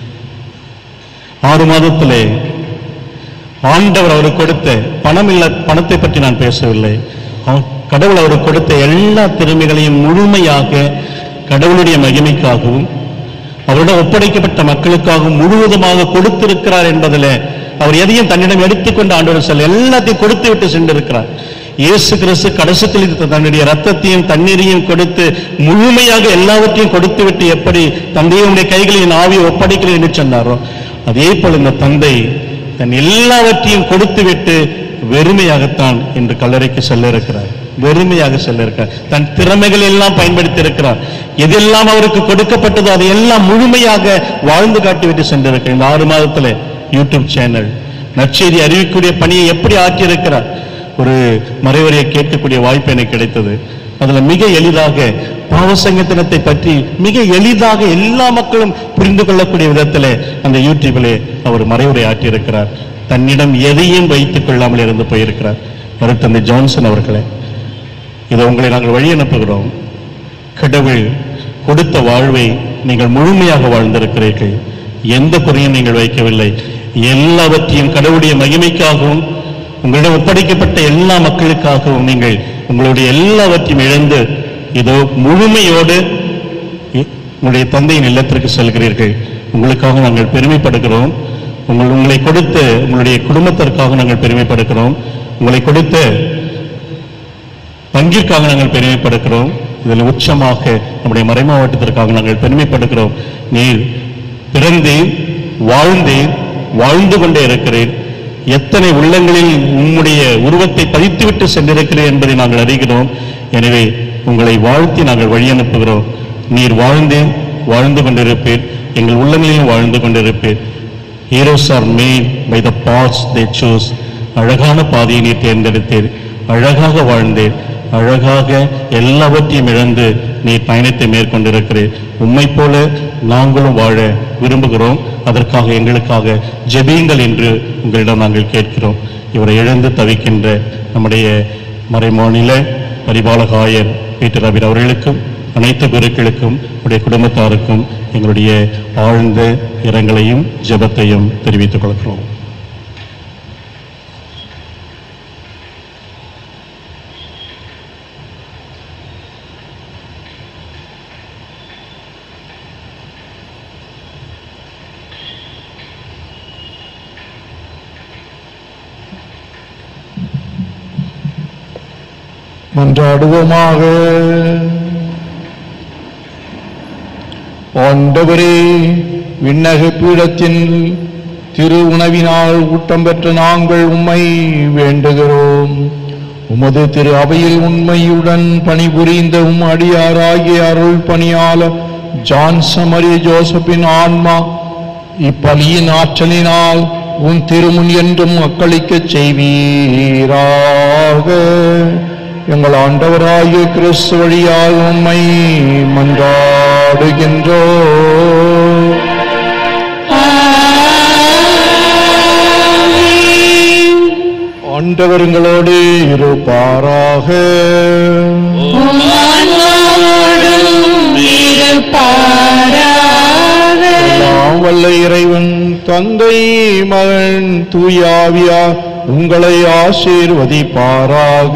S10: ஆறு மாதத்திலே ஆண்டவர் அவருக்கு கொடுத்த பணம் இல்ல பணத்தை பற்றி நான் பேசவில்லை அவ- கடவுள் அவருக்கு கொடுத்த எல்லா திறமைகளையும் முழுமையாக கடவுளுடைய மகிமைக்காகவும் அவரிடம் ஒப்படைக்கப்பட்ட மக்களுக்காகவும் முழுவதுமாக கொடுத்திருக்கிறார் என்பதில் அவர் எதையும் தன்னிடம் எடுத்துக்கொண்டு ஆண்டவர் செல்ல எல்லாத்தையும் கொடுத்து விட்டு சென்றிருக்கிறார் இயேசு கிறிஸ்து கடைசத்தில் தன்னுடைய ரத்தத்தையும் தண்ணீரையும் கொடுத்து முழுமையாக எல்லாவற்றையும் கொடுத்து விட்டு எப்படி தந்தையுடைய கைகளில் என் ஆவியை ஒப்படைக்கிறேன் என்று சொன்னாரோ அதே போல இந்த தந்தை தன் எல்லாவற்றையும் கொடுத்து விட்டு வெறுமையாகத்தான் இன்று கல்லறைக்கு செல்ல இருக்கிறார் வெறுமையாக செல்ல இருக்கிறார் தன் திறமைகள் எல்லாம் பயன்படுத்தி இருக்கிறார் எதெல்லாம் அவருக்கு கொடுக்கப்பட்டதோ அதையெல்லாம் முழுமையாக வாழ்ந்து காட்டிவிட்டு சென்றிருக்கிறார் இந்த ஆறு மாதத்துல யூடியூப் சேனல் நற்செய்தி அறிவிக்கக்கூடிய பணியை எப்படி ஆற்றியிருக்கிறார் ஒரு மறைவரையை கேட்கக்கூடிய வாய்ப்பு எனக்கு கிடைத்தது அதுல மிக எளிதாக பாவசங்கத்தனத்தை பற்றி மிக எளிதாக எல்லா மக்களும் புரிந்து கொள்ளக்கூடிய விதத்திலே அந்த யூடியூபிலே அவர் மறைவுரை ஆற்றியிருக்கிறார் தன்னிடம் எதையும் வைத்துக் கொள்ளாமல் இருந்து போயிருக்கிறார் மருத்தந்தை ஜான்சன் அவர்களே இதை உங்களை நாங்கள் வழி அனுப்புகிறோம் கடவுள் கொடுத்த வாழ்வை நீங்கள் முழுமையாக வாழ்ந்திருக்கிறீர்கள் எந்த குறையும் நீங்கள் வைக்கவில்லை எல்லாவற்றையும் கடவுளுடைய மகிமைக்காகவும் உங்களிடம் ஒப்படைக்கப்பட்ட எல்லா மக்களுக்காகவும் நீங்கள் உங்களுடைய எல்லாவற்றையும் இழந்து இதோ முழுமையோடு இ- உங்களுடைய தந்தையின் இல்லத்திற்கு செல்கிறீர்கள் உங்களுக்காக நாங்கள் பெருமைப்படுகிறோம் உங்கள் உங்களை கொடுத்து உங்களுடைய குடும்பத்திற்காக நாங்கள் பெருமைப்படுகிறோம் உங்களை கொடுத்து பங்கிற்காக நாங்கள் பெருமைப்படுகிறோம் இதில் உச்சமாக நம்முடைய மறைமாவட்டத்திற்காக நாங்கள் பெருமைப்படுகிறோம் நீர் பிறந்தேன் வாழ்ந்தேன் வாழ்ந்து கொண்டே இருக்கிறேன் எத்தனை உள்ளங்களில் உம்முடைய உருவத்தை பதித்துவிட்டு சென்றிருக்கிறேன் என்பதை நாங்கள் அறிகிறோம் எனவே உங்களை வாழ்த்தி நாங்கள் வழி அனுப்புகிறோம் நீர் வாழ்ந்தேன் வாழ்ந்து கொண்டிருப்பேன் எங்கள் உள்ளங்களிலும் வாழ்ந்து கொண்டிருப்பேன் heroes are made by the paths they choose அழகான பாதையை நீர் தேர்ந்தெடுத்தீர் அழகாக வாழ்ந்தேன் அழகாக எல்லாவற்றையும் இழந்து நீ பயணத்தை மேற்கொண்டிருக்கிறீர் உம்மை போல நாங்களும் வாழ விரும்புகிறோம் அதற்காக எங்களுக்காக ஜெபியுங்கள் என்று உங்களிடம் நாங்கள் கேட்கிறோம் இவரை இழந்து தவிக்கின்ற நம்முடைய மறைமாநில பரிபாலக ஆயர் பீட்டர் அபிர் அவர்களுக்கும் அனைத்து குருக்களுக்கும் உடைய குடும்பத்தாருக்கும் எங்களுடைய ஆழ்ந்த இரங்கலையும் ஜெபத்தையும் தெரிவித்துக் கொள்கிறோம்
S3: மன்றாடுவோமாக ஆண்டவரே விண்ணக பீடத்தின் திரு உணவினால் ஊட்டம் பெற்ற நாங்கள் உம்மை வேண்டுகிறோம் உமது திரு அவையில் உண்மையுடன் பணிபுரிந்த உம் அடியாராகிய அருள் பணியாளர் ஜான்சமரி ஜோசப்பின் ஆன்மா இப்பலியின் ஆற்றலினால் உன் திருமுன் என்றும் மக்களிக்கச் செய்வீராக எங்கள் ஆண்டவராகிய கிறிஸ்து வழியாக உம்மை மன்றாடுகின்றோ ஆண்டவருங்களோடு இருப்பாராக எல்லாம் வல்ல இறைவன் தந்தை மகன் தூயாவியா உங்களை ஆசீர்வதிப்பாராக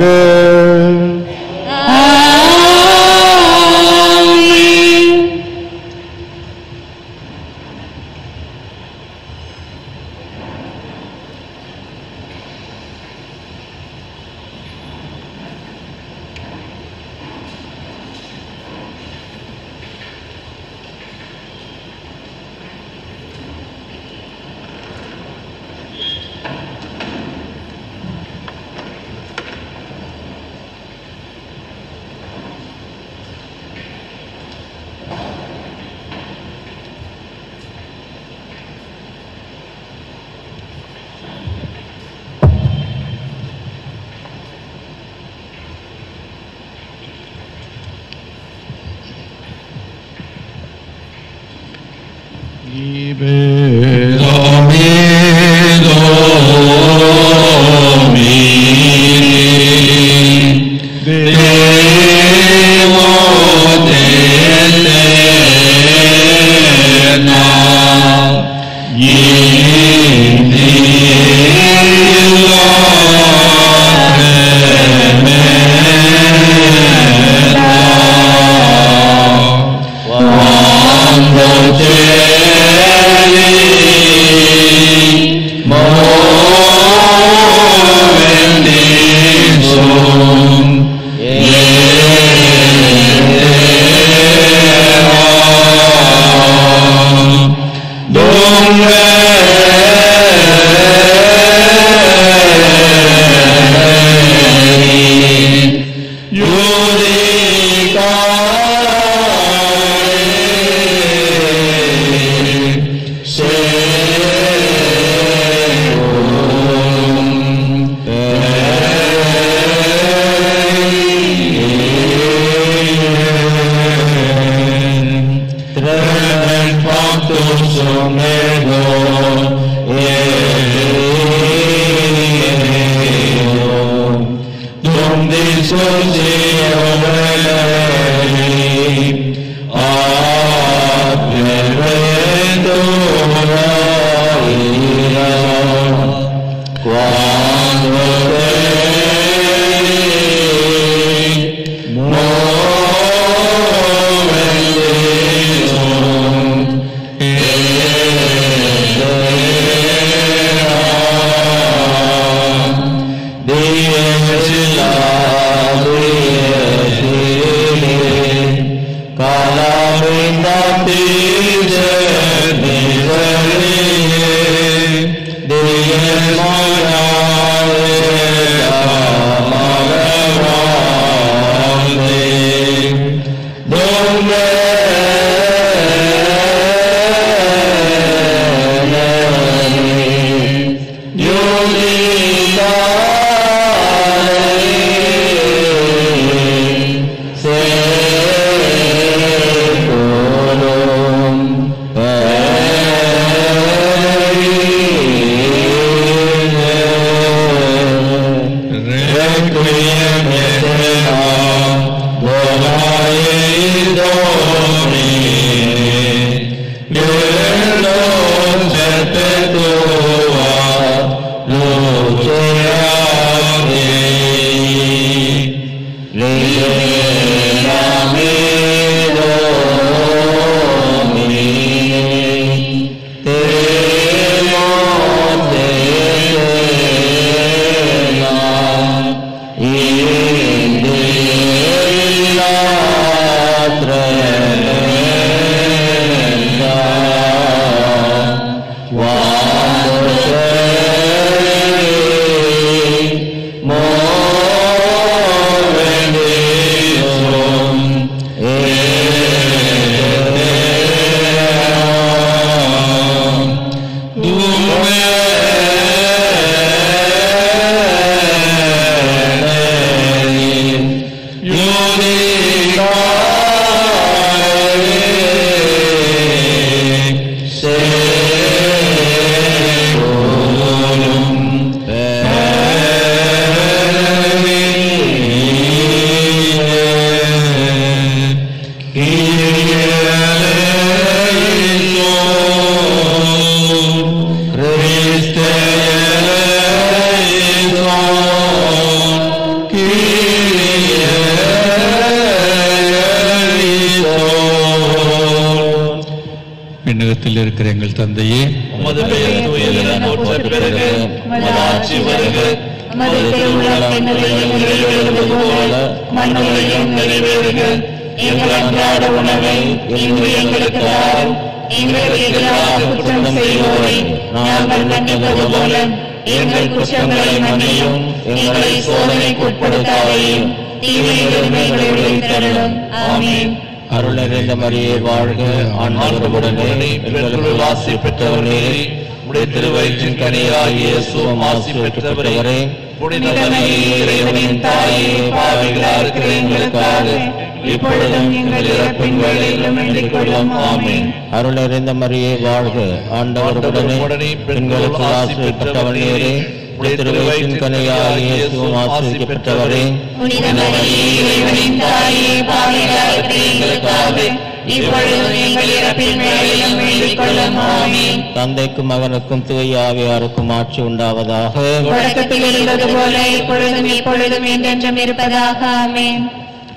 S11: விண்ணகத்தில் இருக்கிற எங்கள் தந்தையே
S1: உமது பெயர் தூயது என போற்ற பெருக உமது ஆட்சி வருக
S2: உமது திருவுளம் என்னுடைய நிறைவேறுவது போல மண்ணுலகிலும் நிறைவேறுக எங்கள் அன்றாட உணவை இன்று எங்களுக்கு தாரும் எங்களுக்கு எதிராக குற்றம் செய்வோரை நாங்கள் மன்னிப்பது போல எங்கள் குற்றங்களை மன்னியும் எங்களை சோதனைக்கு உட்படுத்தாதையும் தீமையிலிருந்து எங்களை விடுவித்தருளும் ஆமென்
S12: அருள் நிறைந்த மரியே வாழ்க ஆண்டவருடனே எங்களுக்கு ஆசி பெற்றவரே உடைய திருவயிற்றின் கனியாகிய இயேசுவும் ஆசி பெற்றவரே புனித மரியே, இறைவனின் தாயே பாவிகளா இருக்கிற எங்களுக்காக இப்பொழுதும் எங்கள் இறப்பின் வேளையிலும் வேண்டிக் கொள்ளும் ஆமென் அருள் நிறைந்த மரியே வாழ்க ஆண்டவருடனே பெண்களுக்கு ஆசி பெற்றவரே உடைய திருவயிற்றின் கனியாகிய இயேசுவும் ஆசி பெற்றவரே
S2: புனித மரியே, இறைவனின் தாயே பாவிகளா இருக்கிற எங்களுக்காக இப்பொழுதும் எங்கள் இறப்பின் வேளையிலும் வேண்டிக் கொள்ளும் ஆமென்
S12: தந்தைக்கும் மகனுக்கும் தூய ஆவியாருக்கும் ஆட்சி உண்டாவதாக
S2: தொடக்கத்தில் இருந்தது போல இப்பொழுதும் எப்பொழுதும் என்றென்றும் இருப்பதாக ஆமென்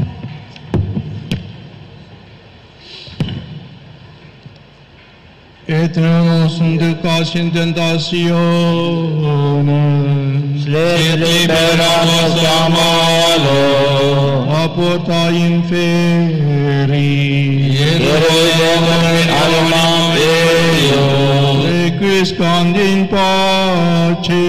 S3: Et tenemos educación tentaciones.
S12: Les liberamos a malo.
S3: Aporta inferi.
S12: Alma Deo.
S3: Requiescand in pace.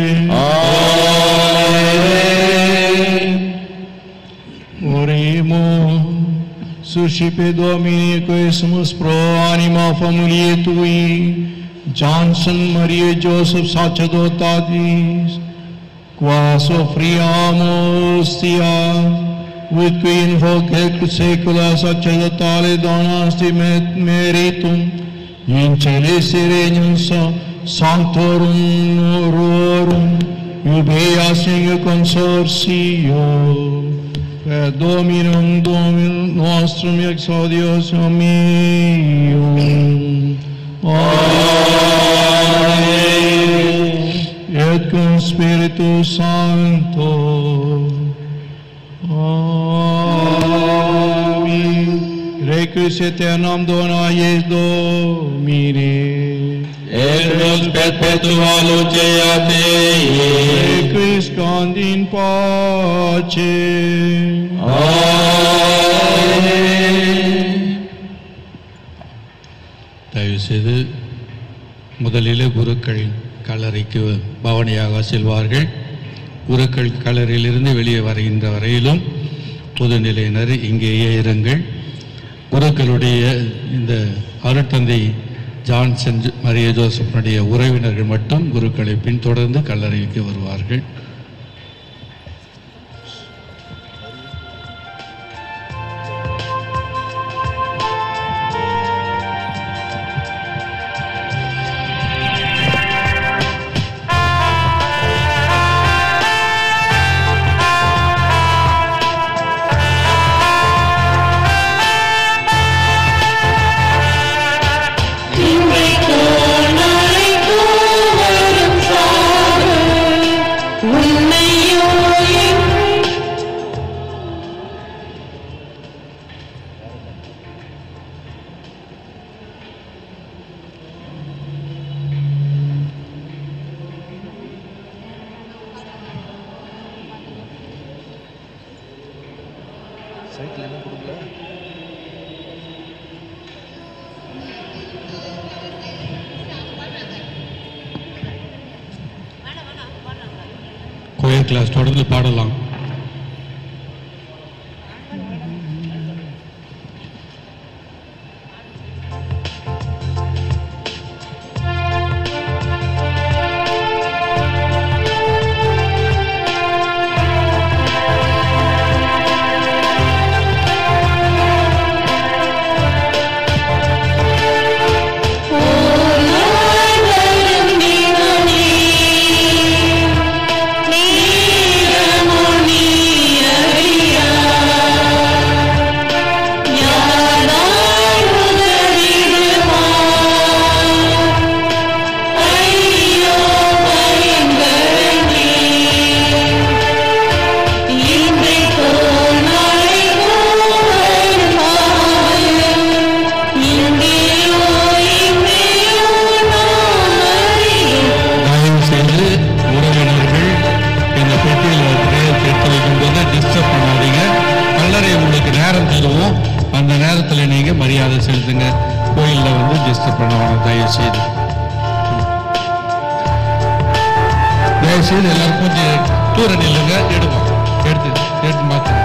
S3: Orimo. Suscipe Domini quesumus pro anima familiae tui, Johnson Maria Joseph sacerdotatis, quas offriamus tia, with qui invoc secula sacerdotale donas de met meritum, in celeste regnum sa sanctorum aurorum, iubeas in consortio, per Dominum Dominum nostrum ex odios meum. Amen. Et cum Spiritu Sancto. Amen. Requis aeternam dona ies Domini.
S12: Et lux perpetua lucea Dei.
S3: Requiescand in pace.
S11: தயவு செய்து முதலில் குருக்கள் கல்லறைக்கு பவனியாக செல்வார்கள் குருக்கள் கல்லறையிலிருந்து வெளியே வருகின்ற வரையிலும் பொதுநிலையினர் இங்கேயே இருங்கள் குருக்களுடைய இந்த அருட்தந்தை ஜான்சன் மரிய ஜோசப்பனுடைய உறவினர்கள் மட்டும் குருக்களை பின்தொடர்ந்து கல்லறைக்கு வருவார்கள் கிளாஸ் தொடர்ந்து பாடலாம் தயவு செய்து உறவினர்கள் இந்த பெட்டியில் பிரேயர் எடுத்து வைக்கும்போது டிஸ்டர்ப் பண்ணாதீங்க கல்லறை உங்களுக்கு நேரம் தருவோம் அந்த நேரத்தில் நீங்க மரியாதை செலுத்துங்க கோயிலில் வந்து டிஸ்டர்ப் பண்ண வேணாம் தயவு செய்து தயவு செய்து எல்லாரும் கொஞ்சம் தூர நில்லுங்க எடுங்க எடுத்து எடுத்து மாத்துங்க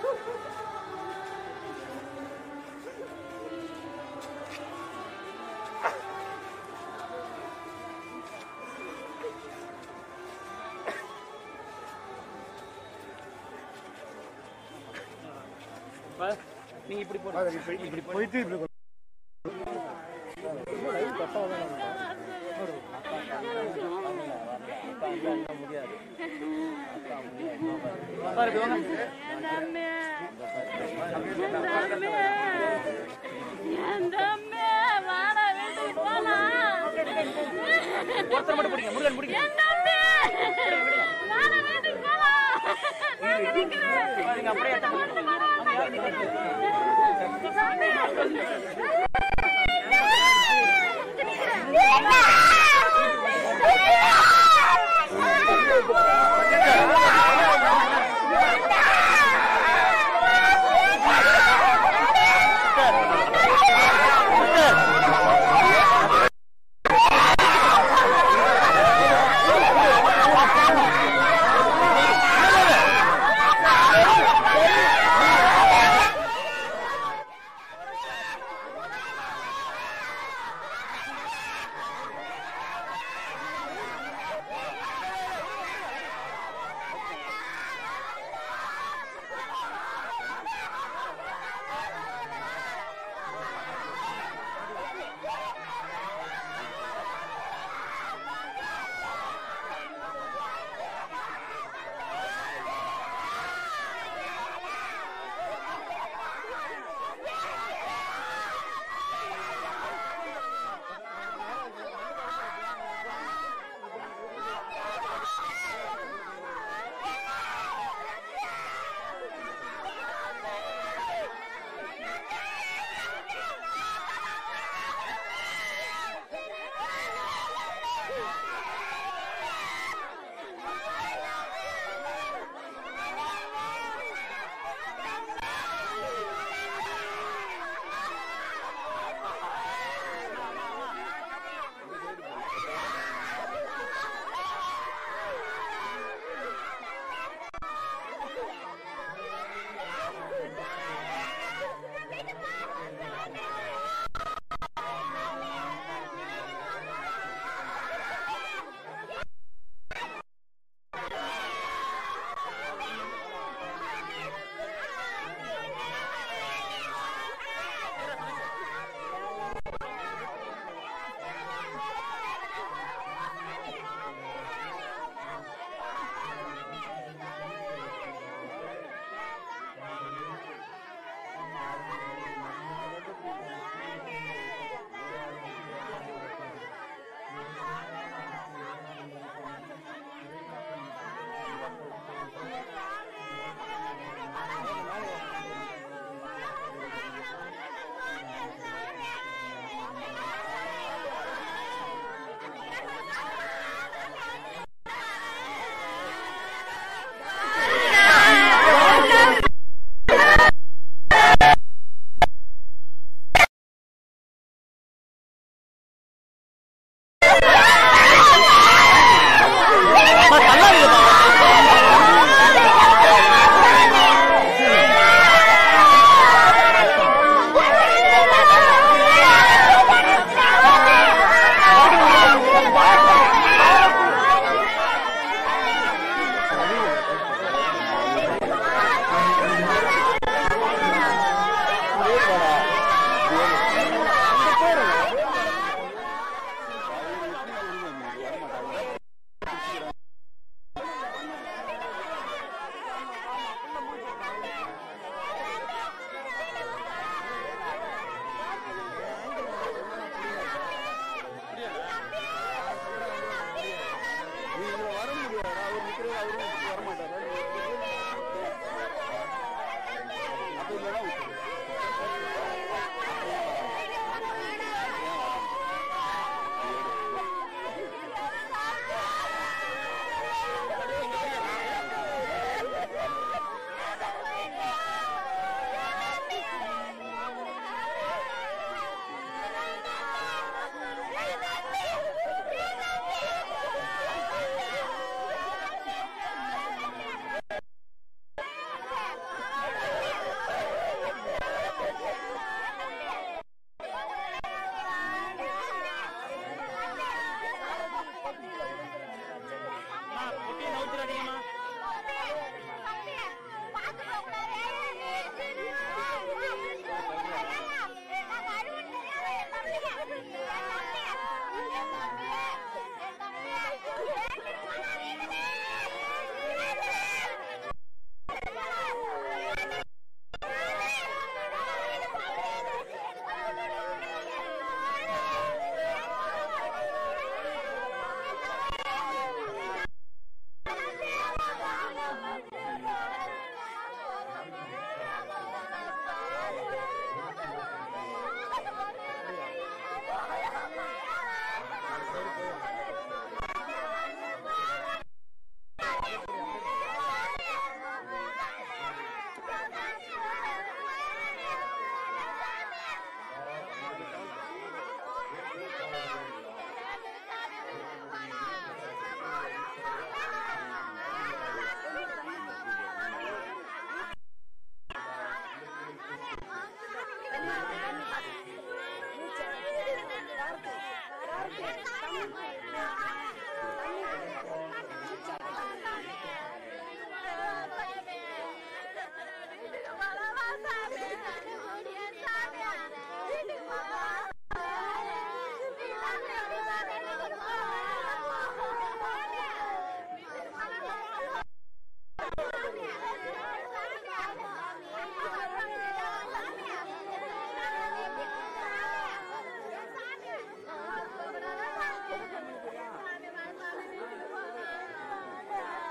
S13: நீங்க இப்படி போடுங்க இப்படி போயிட்டு இப்படி முடியாது ஒருத்தர் மட்டும் பிடிங்க முருகன் பிடிங்க நீங்க அப்படியே
S14: சாமி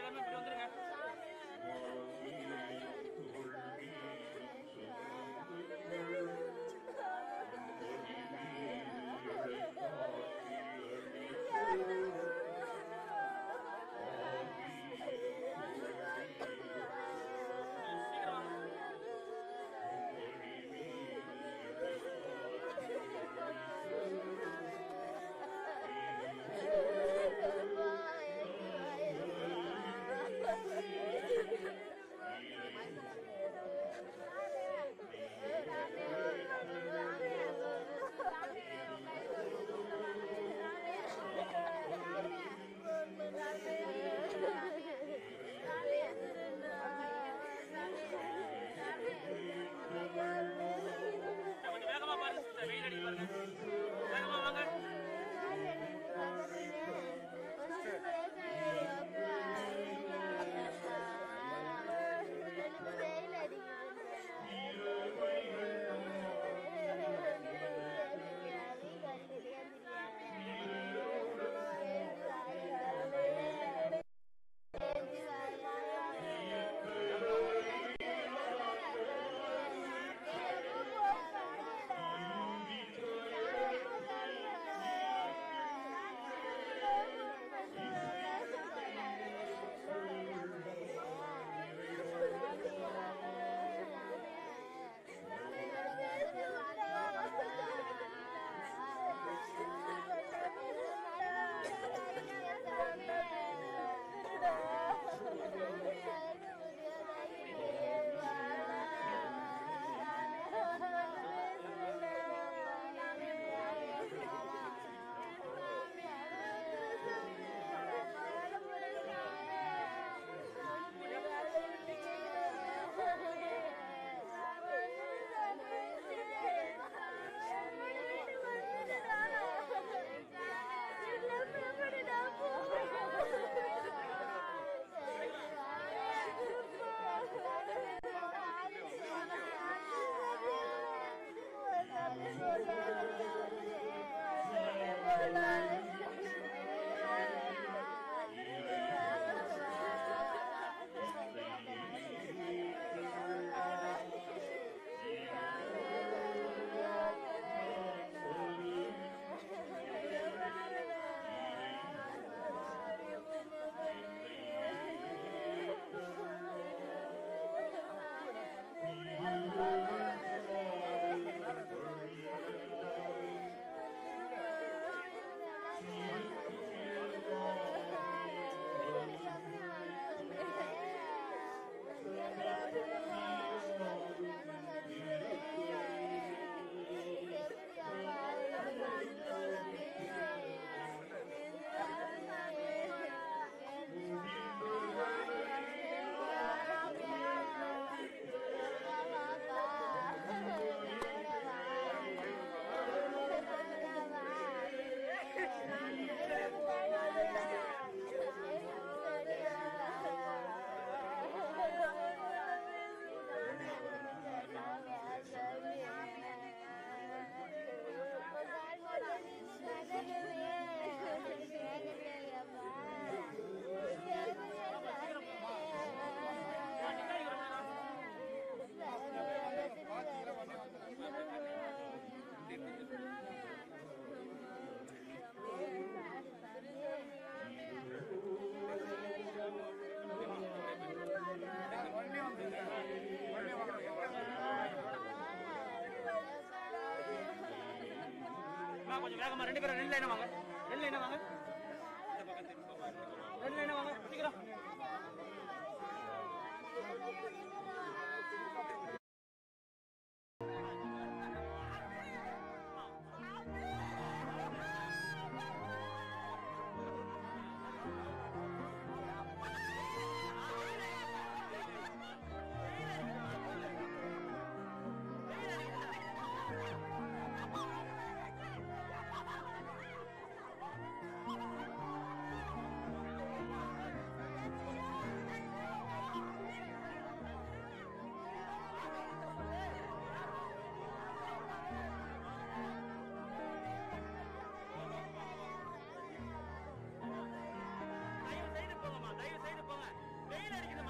S13: எல்லாமே இப்படி வந்துருங்க கொஞ்சம் வேகமா பாருங்க sister. வெயில் அடிக்க பாருங்க வேகமா வாங்க அம்மா, கொஞ்சம் வேகமா ரெண்டு பேரும் ரெண்டு லைனா வாங்க ரெண்டு லைனா வாங்க ரெண்டு லைனா வாங்க சீக்கிரம்
S14: Thank
S13: வெயில் அடிக்குது